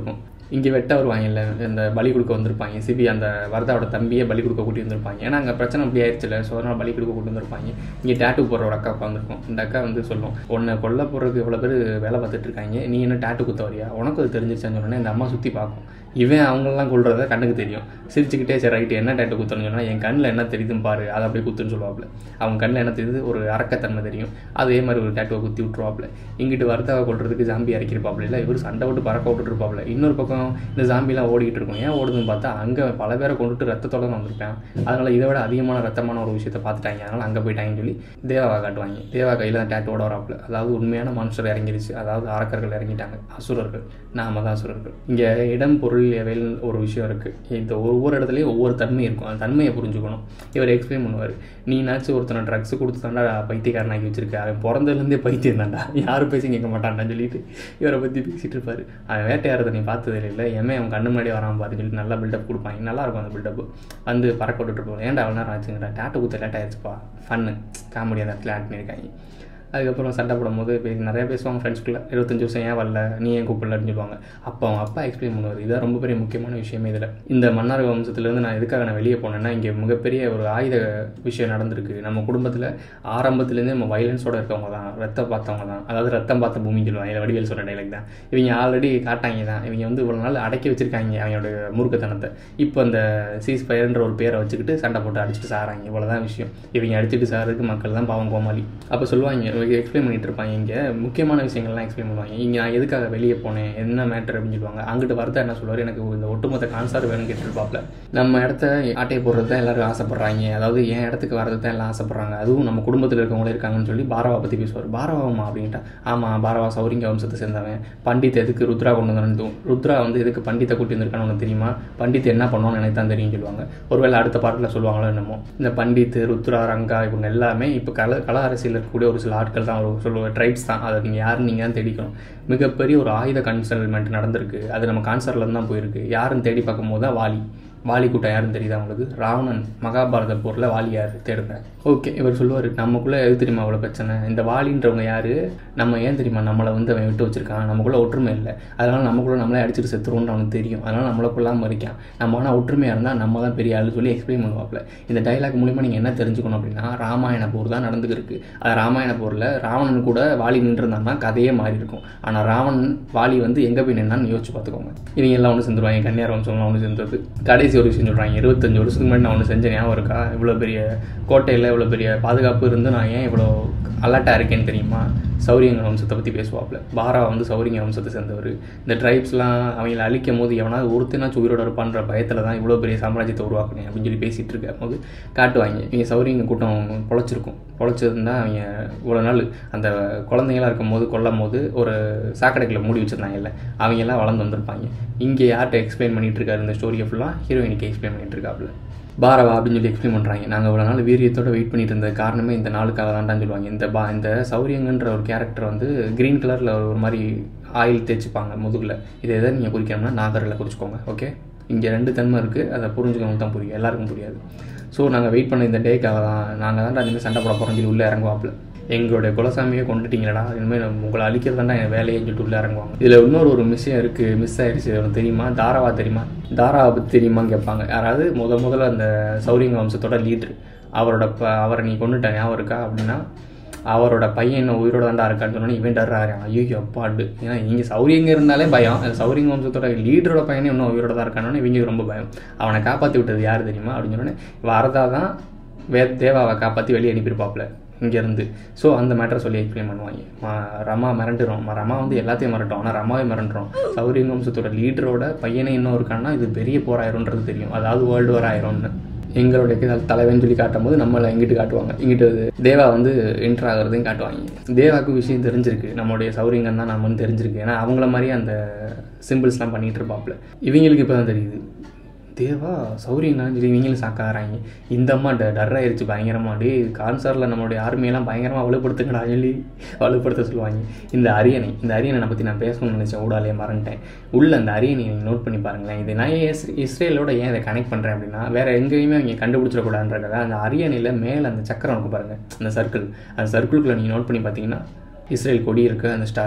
இங்கே வெட்ட வருவாங்கல்ல இந்த பலி கொடுக்க வந்திருப்பாங்க சிபி அந்த வரதாவோட தம்பியை பலி கொடுக்க கூட்டி வந்திருப்பாங்க ஏன்னா அங்கே பிரச்சனை அப்படி ஆயிடுச்சுல ஸோ அதனால் பலி கொடுக்க கூட்டி வந்திருப்பாங்க இங்கே டேட்டு போடுற ஒரு அக்கா உட்காந்துருக்கும் இந்த அக்கா வந்து சொல்லும் உன்னை கொல்ல போகிறதுக்கு இவ்வளோ பேர் வேலை பார்த்துட்டு இருக்காங்க நீ என்ன டேட்டு குத்த வரியா உனக்கு அது தெரிஞ்சிருச்சான்னு சொன்னோன்னே இந்த அம்மா சுற்றி பார்க்கும் இவன் அவங்களெல்லாம் கொள்றத கண்ணுக்கு தெரியும் சிரிச்சுக்கிட்டே சரி ரைட்டு என்ன டேட்டு குத்தணும்னு சொன்னால் என் கண்ணில் என்ன தெரியுதுன்னு பாரு அதை அப்படியே குத்துன்னு சொல்லுவாப்புல அவங்க கண்ணில் என்ன தெரியுது ஒரு அரக்கத்தன்மை தெரியும் அதே மாதிரி ஒரு டேட்டுவை குத்தி விட்ருவாப்புல இங்கிட்டு வரத்தாவை கொள்றதுக்கு ஜாம்பி இறக்கிருப்பாப்புல இல்லை இவர் சண்டை விட்டு பறக்க விட்டுட்டு இருப்பாப்புல இன்னொரு பக்கம் இந்த ஜாம்பிலாம் ஓடிக்கிட்டு இருக்கும் ஏன் ஓடுதுன்னு பார்த்தா அங்கே பல பேரை கொண்டுட்டு ரத்தத்தோட தான் வந்திருப்பேன் அதனால இதை விட அதிகமான ரத்தமான ஒரு விஷயத்தை பார்த்துட்டாங்க அதனால அங்கே போயிட்டாங்கன்னு சொல்லி தேவாவை காட்டுவாங்க தேவா கையில் தான் டேட்டோட வராப்புல அதாவது உண்மையான மான்ஸ்டர் இறங்கிருச்சு அதாவது அரக்கர்கள் இறங்கிட்டாங்க அசுரர்கள் நாம தான் அசுரர்கள் இங்கே இடம் பொருள் எவைல் ஒரு விஷயம் இருக்குது இந்த ஒவ்வொரு இடத்துலையும் ஒவ்வொரு தன்மை இருக்கும் அந்த தன்மையை புரிஞ்சுக்கணும் இவர் எக்ஸ்பிளைன் பண்ணுவார் நீனாச்சும் ஒருத்தனை ட்ரக்ஸ் கொடுத்து தாண்டா பைத்தியக்காரனாக்கி வச்சிருக்க அவன் பிறந்ததுலேருந்தே பைத்தியம் தாண்டா யாரும் பேசி கேட்க மாட்டான்டான்னு சொல்லிட்டு இவரை பற்றி பேசிட்டு இருப்பாரு அவன் வேட்டையாடுறத நீ பார்த்ததே இல்லை எமே அவன் கண்ணு முன்னாடி வராமல் பாருன்னு சொல்லிட்டு நல்லா பில்டப் கொடுப்பாங்க நல்லா இருக்கும் அந்த பில்டப் வந்து பறக்க விட்டுட்டு இருப்போம் ஏன்டா அவ்வளோ நேரம் ஆச்சுங்கடா டேட்டு குத்த லேட் ஆயிடுச்சுப்பா ஃபன்னு காமெடி அந்த இடத்துல ஆட் பண்ணியிருக்காங்க அதுக்கப்புறம் சண்டை போடும்போது பேசி நிறைய பேசுவாங்க ஃப்ரெண்ட்ஸ்குள்ளே இருபத்தஞ்சு வருஷம் ஏன் வரல நீ ஏன் கூப்பிடலன்னு சொல்லுவாங்க அப்போ அவங்க அப்பா எக்ஸ்பிளைன் பண்ணுவார் இதான் ரொம்ப பெரிய முக்கியமான விஷயமே இதில் இந்த மன்னார் வம்சத்துலேருந்து நான் எதுக்காக நான் வெளியே போனேன்னா இங்கே மிகப்பெரிய ஒரு ஆயுத விஷயம் நடந்திருக்கு நம்ம குடும்பத்தில் ஆரம்பத்துலேருந்தே நம்ம வைலன்ஸோட இருக்கவங்க தான் ரத்தம் பார்த்தவங்க தான் அதாவது ரத்தம் பார்த்த பூமின்னு சொல்லுவாங்க இதில் வடிவேல் சொல்கிற டைலாக் தான் இவங்க ஆல்ரெடி காட்டாங்க தான் இவங்க வந்து இவ்வளோ நாள் அடக்கி வச்சிருக்காங்க அவங்களோட மூர்க்கத்தனத்தை இப்போ அந்த சீஸ் ஃபயர்ன்ற ஒரு பேரை வச்சுக்கிட்டு சண்டை போட்டு அடிச்சுட்டு சாராங்க இவ்வளோதான் விஷயம் இவங்க அடிச்சுட்டு சாறதுக்கு மக்கள் தான் பாவம் கோமாளி அப்போ சொல்லுவாங்க எக்ஸ்பிளைன் பண்ணிட்டு இருப்பாங்க இங்கே முக்கியமான விஷயங்கள்லாம் எக்ஸ்பிளைன் பண்ணுவாங்க இங்கே நான் எதுக்காக வெளியே போனேன் என்ன மேட்டர் அப்படின்னு சொல்லுவாங்க அங்கிட்டு வரதா என்ன சொல்லுவார் எனக்கு இந்த ஒட்டுமொத்த கான்சார் வேணும்னு கேட்டுருப்பாப்ல நம்ம இடத்த ஆட்டையை போடுறது தான் எல்லாரும் ஆசைப்படுறாங்க அதாவது என் இடத்துக்கு வரது தான் எல்லாம் ஆசைப்படுறாங்க அதுவும் நம்ம குடும்பத்தில் இருக்கவங்களே இருக்காங்கன்னு சொல்லி பாரவா பற்றி பேசுவார் பாரவாமா அப்படின்ட்டா ஆமாம் பாரவா சௌரிங்க வம்சத்தை சேர்ந்தவன் பண்டித் எதுக்கு ருத்ரா கொண்டு வந்தான்னு ருத்ரா வந்து எதுக்கு பண்டித்தை கூட்டி வந்திருக்கான்னு உனக்கு தெரியுமா பண்டித் என்ன பண்ணுவான்னு எனக்கு தான் தெரியும் சொல்லுவாங்க ஒருவேளை அடுத்த பாட்டில் சொல்லுவாங்களோ என்னமோ இந்த பண்டித் ருத்ரா ரங்கா இவங்க எல்லாமே இப்போ கல கல அரசியல் இருக்கக்கூடிய ஒரு சில ஆட்கள் தான் ஒரு சொல்லுவ ட்ரைப்ஸ் தான் அதை நீங்கள் யாருன்னு நீங்கள் தான் தேடிக்கணும் மிகப்பெரிய ஒரு ஆயுத கன்சல்மெண்ட் நடந்திருக்கு அது நம்ம கான்சர்லேருந்து தான் போயிருக்கு யாருன்னு தேடி பார்க்கும்போது தான் வாலி வாலி கூட்டம் யாருன்னு தெரியுதா உங்களுக்கு ராவணன் மகாபாரத போரில் வாலி யார் தேடுங்க ஓகே இவர் சொல்லுவார் நமக்குள்ளே எது தெரியுமா அவ்வளோ பிரச்சனை இந்த வாலின்றவங்க யார் நம்ம ஏன் தெரியுமா நம்மளை வந்து அவன் விட்டு வச்சிருக்கான் நமக்குள்ளே ஒற்றுமை இல்லை அதனால் நமக்குள்ளே நம்மளே அடிச்சுட்டு செத்துருவோம்னு அவனுக்கு தெரியும் அதனால் நம்மளுக்குள்ளாம இருக்கான் நம்ம ஆனால் ஒற்றுமையாக இருந்தால் நம்ம தான் பெரிய ஆளு சொல்லி எக்ஸ்பிளைன் பண்ணுவாப்ல இந்த டைலாக் மூலிமா நீங்கள் என்ன தெரிஞ்சுக்கணும் அப்படின்னா ராமாயண போர் தான் நடந்துக்கிருக்கு அது ராமாயண போரில் ராவணன் கூட வாலி நின்றுருந்தான்னா கதையே மாறி இருக்கும் ஆனால் ராவணன் வாலி வந்து எங்கே போய் நின்னான்னு யோசிச்சு பார்த்துக்கோங்க இவங்க எல்லாம் ஒன்று சேர்ந்துருவாங்க கன்னியார் வம்சம்லாம் ஒன்று சேர்ந்தது கடைசி ஒரு விஷயம் சொல்கிறாங்க இருபத்தஞ்சு வருஷத்துக்கு முன்னாடி நான் ஒன்று செஞ்ச ஞாபகம் இருக்கா இவ்வளோ பெரிய கோட்டையில் இவ்வளோ பெரிய பாதுகாப்பு இருந்து நான் ஏன் இவ்வளோ அலர்ட்டாக இருக்கேன்னு தெரியுமா சௌரியங்க வம்சத்தை பற்றி பேசுவாப்புல பாரா வந்து சௌரியங்க வம்சத்தை சேர்ந்தவர் இந்த ட்ரைப்ஸ்லாம் அவங்கள அழிக்கும் போது எவனாவது ஒருத்தனாச்சும் உயிரோட இருப்பான்ற பயத்தில் தான் இவ்வளோ பெரிய சாம்ராஜ்யத்தை உருவாக்குனேன் அப்படின்னு சொல்லி பேசிகிட்டு இருக்க போது காட்டுவாங்க இவங்க சௌரியங்க கூட்டம் பொழைச்சிருக்கும் பொழைச்சிருந்தா அவங்க இவ்வளோ நாள் அந்த குழந்தைங்களாம் இருக்கும் போது கொல்லும் போது ஒரு சாக்கடைக்குள்ள மூடி வச்சுருந்தாங்கல்ல அவங்க எல்லாம் வளர்ந்து வந்திருப்பாங்க இங்கே யார்கிட்ட எக்ஸ்பிளைன் பண்ணிட்டு இருக்காரு இந்த ஸ்டோரியை ஃபுல்லாக ஹீரோயினுக்கு எக்ஸ்பிளைன் பண்ணிட்டு இருக்காப்புல பாரவா அப்படின்னு சொல்லி எக்ஸ்பிளைன் பண்ணுறாங்க நாங்கள் இவ்வளோ நாள் வீரியத்தோட வெயிட் பண்ணிட்டு இருந்த காரணமே இந்த நாளுக்காக தான்டான்னு சொல்லுவாங்க இந்த பா இந்த சௌரியங்கன்ற ஒரு கேரக்டர் வந்து க்ரீன் கலரில் ஒரு மாதிரி ஆயில் தேய்ச்சிப்பாங்க முதுகில் இதை எதை நீங்கள் குறிக்கணும்னா நாகரில் குறிச்சிக்கோங்க ஓகே இங்கே ரெண்டு தன்மை இருக்குது அதை புரிஞ்சுக்கணும் தான் புரியும் எல்லாருக்கும் புரியாது ஸோ நாங்கள் வெயிட் பண்ண இந்த டேக்காக தான் நாங்கள் தான் இனிமேல் சண்டை போட போகிறோம் சொல்லி உள்ளே இறங்குவாப்புல எங்களுடைய குலசாமியை கொண்டுட்டீங்களடா இனிமேல் உங்களை அழிக்கிறதாண்டா என் வேலையை சொல்லிட்டு உள்ளே இறங்குவாங்க இதில் இன்னொரு ஒரு விஷயம் இருக்குது மிஸ் ஆயிடுச்சு உனக்கு தெரியுமா தாராவா தெரியுமா தாராவை பற்றி தெரியுமான்னு கேட்பாங்க யாராவது முத முதல்ல அந்த சௌரியங்க வம்சத்தோட லீட்ரு அவரோட ப அவரை நீ கொண்டுட்ட ஞாபகம் இருக்கா அப்படின்னா அவரோட பையன் இன்னும் உயிரோட தாண்டா இருக்கான்னு சொன்னோன்னே இவன் டர்றாரு ஐயோ அப்பாடு ஏன்னா இங்கே சௌரியங்க இருந்தாலே பயம் அந்த சௌரியங்க வம்சத்தோட லீடரோட பையனே இன்னும் உயிரோட தான் இருக்கானோன்னு இவங்க ரொம்ப பயம் அவனை காப்பாற்றி விட்டது யார் தெரியுமா அப்படின்னு சொன்னோன்னே வரதா தான் வே தேவாவை காப்பாற்றி வெளியே அனுப்பியிருப்பாப்புல இங்கேருந்து ஸோ அந்த மேட்டரை சொல்லி எக்ஸ்பிளைன் பண்ணுவாங்க ம- ரமா மிரண்டுரும் ம- ரமா வந்து எல்லாத்தையும் மிரட்டும் ஆனால் ரமாவே மிரண்டுரும் சௌரியங்க வம்சத்தோட லீடரோட பையனே இன்னும் இருக்கான்னா இது பெரிய போராயிரும்ன்றது தெரியும் அதாவது வேர்ல்டு வார் ஆயிரும்னு எங்களுடைய க- தலைவன் சொல்லி காட்டும் போது நம்மளை இங்கிட்டு காட்டுவாங்க இங்கிட்டு தேவா வந்து என்ட்ரு ஆகிறதையும் காட்டுவாங்க தேவாவுக்கு விஷயம் தெரிஞ்சிருக்கு நம்மளுடைய சௌரியங்கன் தான் நம்மன்னு தெரிஞ்சிருக்கு ஏன்னா அவங்கள மாதிரியே அந்த சிம்பிள்ஸ்லாம் பண்ணிட்டு இருப்பாப்புல இவங்களுக்கு இப்போ தான் தெரியுது தேவா சௌரியங்கன்னு சொல்லி இவங்களும் சாக்காராங்க இந்த அம்மா ட டர் ஆயிருச்சு பயங்கரமாக டே கான்சரில் நம்மளுடைய ஆர்மியெல்லாம் பயங்கரமாக வலுப்படுத்துங்கடா சொல்லி வலுப்படுத்த சொல்லுவாங்க இந்த அரியணை இந்த அரியணை பற்றி நான் பேசணும்னு நினச்சேன் ஊடாலே மறந்துட்டேன் உள்ள அந்த அரியணை நீங்கள் நோட் பண்ணி பாருங்களேன் இது நான் ஏன் இஸ் இஸ்ரேலோட ஏன் இதை கனெக்ட் பண்ணுறேன் அப்படின்னா வேறு எங்கேயுமே அவங்க கண்டுபிடிச்சிடக்கூடாதுன்றக்காக அந்த அரியணையில் மேலே அந்த சக்கரம் இருக்கும் பாருங்கள் அந்த சர்க்கிள் அந்த சர்க்கிள்குள்ளே நீங்கள் நோட் பண்ணி பார்த்தீங்கன்னா இஸ்ரேல் கொடி இருக்குது அந்த ஸ்டார்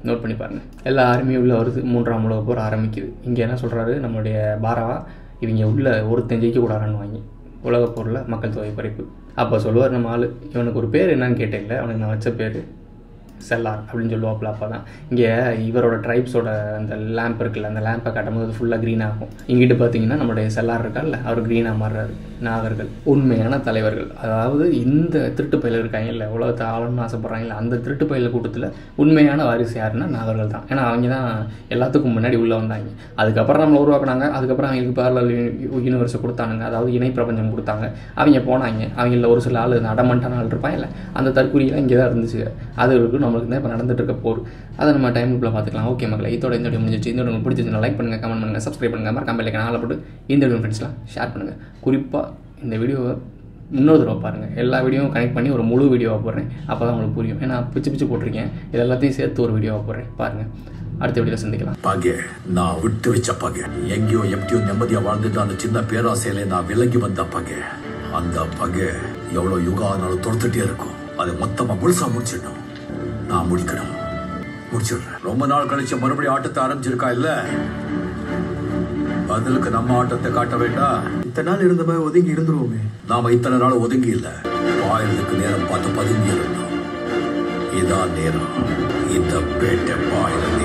நோட் பண்ணி பாருங்கள் எல்லா ஆர்மியும் உள்ளே வருது மூன்றாம் உலக போர் ஆரம்பிக்குது இங்கே என்ன சொல்கிறாரு நம்மளுடைய பாரவா இவங்க உள்ள ஒருத்தன் ஜெயிக்கக்கூடாதுன்னு வாங்கி உலகப் போரில் மக்கள் தொகை குறைப்பு அப்போ சொல்லுவார் நம்ம ஆள் இவனுக்கு ஒரு பேர் என்னன்னு கேட்டேன்ல அவனுக்கு நான் வச்ச பேர் செல்லார் அப்படின்னு சொல்லுவாப்புல அப்போ தான் இங்கே இவரோட ட்ரைப்ஸோட அந்த லேம்ப் இருக்குல்ல அந்த லேம்பை காட்டும்போது அது ஃபுல்லாக க்ரீன் ஆகும் இங்கிட்டு பார்த்தீங்கன்னா நம்மளுடைய செல்லார் இருக்கார்ல அவர் க்ரீனாக மாறுறாரு நாகர்கள் உண்மையான தலைவர்கள் அதாவது இந்த திருட்டு பயில இருக்காங்கல்ல உலகத்தை ஆளணும்னு ஆசைப்பட்றாங்கல்ல அந்த திருட்டு பயில கூட்டத்தில் உண்மையான வாரிசு யாருன்னா நாகர்கள் தான் ஏன்னா அவங்க தான் எல்லாத்துக்கும் முன்னாடி உள்ளே வந்தாங்க அதுக்கப்புறம் நம்மளை உருவாக்குனாங்க அதுக்கப்புறம் அவங்களுக்கு பேரலல் யூனிவர்ஸை கொடுத்தானுங்க அதாவது இணை பிரபஞ்சம் கொடுத்தாங்க அவங்க போனாங்க அவங்கள ஒரு சில ஆள் அடமண்டான ஆள் இருப்பாங்கல்ல அந்த தற்கொலையெல்லாம் இங்கே தான் இருந்துச்சு அது இருக்கு நம்மளுக்கு தான் இப்போ நடந்துட்டு இருக்க போர் அதை நம்ம டைமுக்குள்ள பார்த்துக்கலாம் ஓகே மக்களே இதோட இந்த வீடியோ முடிஞ்சிச்சு இந்த வீடியோ உங்களுக்கு பிடிச்சிருந்தா லைக் பண்ணுங்கள் கமெண்ட் பண்ணுங்கள் சப்ஸ்கிரைப் பண்ணுங்கள் மறக்காம பெல்லைக்கு நாளில் போட்டு இந்த வீடியோ ஃப்ரெண்ட்ஸ்லாம் ஷேர் பண்ணுங்கள் குறிப்பாக இந்த வீடியோவை இன்னொரு தடவை பாருங்கள் எல்லா வீடியோவும் கனெக்ட் பண்ணி ஒரு முழு வீடியோவாக போடுறேன் அப்போ தான் உங்களுக்கு புரியும் ஏன்னா பிச்சு பிச்சு போட்டிருக்கேன் இது எல்லாத்தையும் சேர்த்து ஒரு வீடியோவாக போடுறேன் பாருங்கள் அடுத்த வீடியோவில் சந்திக்கலாம் பகை நான் விட்டு வச்ச பகை எங்கேயோ எப்படியோ நிம்மதியா வாழ்ந்துட்டு அந்த சின்ன பேராசையில நான் விலகி வந்த பகை அந்த பகை எவ்வளவு யுகம் ஆனாலும் தொடுத்துட்டே இருக்கும் அதை மொத்தமா முழுசா முடிச்சிடணும் நான் முடிக்கணும் முடிச்சிடுறேன் ரொம்ப நாள் கழிச்சு மறுபடியும் ஆட்டத்தை ஆரம்பிச்சிருக்கா இல்ல பதிலுக்கு நம்ம ஆட்டத்தை காட்ட வேண்டாம் இத்தனை நாள் இருந்த மாதிரி ஒதுங்கி இருந்துருவோமே நாம இத்தனை நாள் ஒதுங்கி இல்ல பாயறதுக்கு நேரம் பார்த்து பதுங்கி இருந்தோம் இதான் நேரம் இந்த பேட்டை பாயிர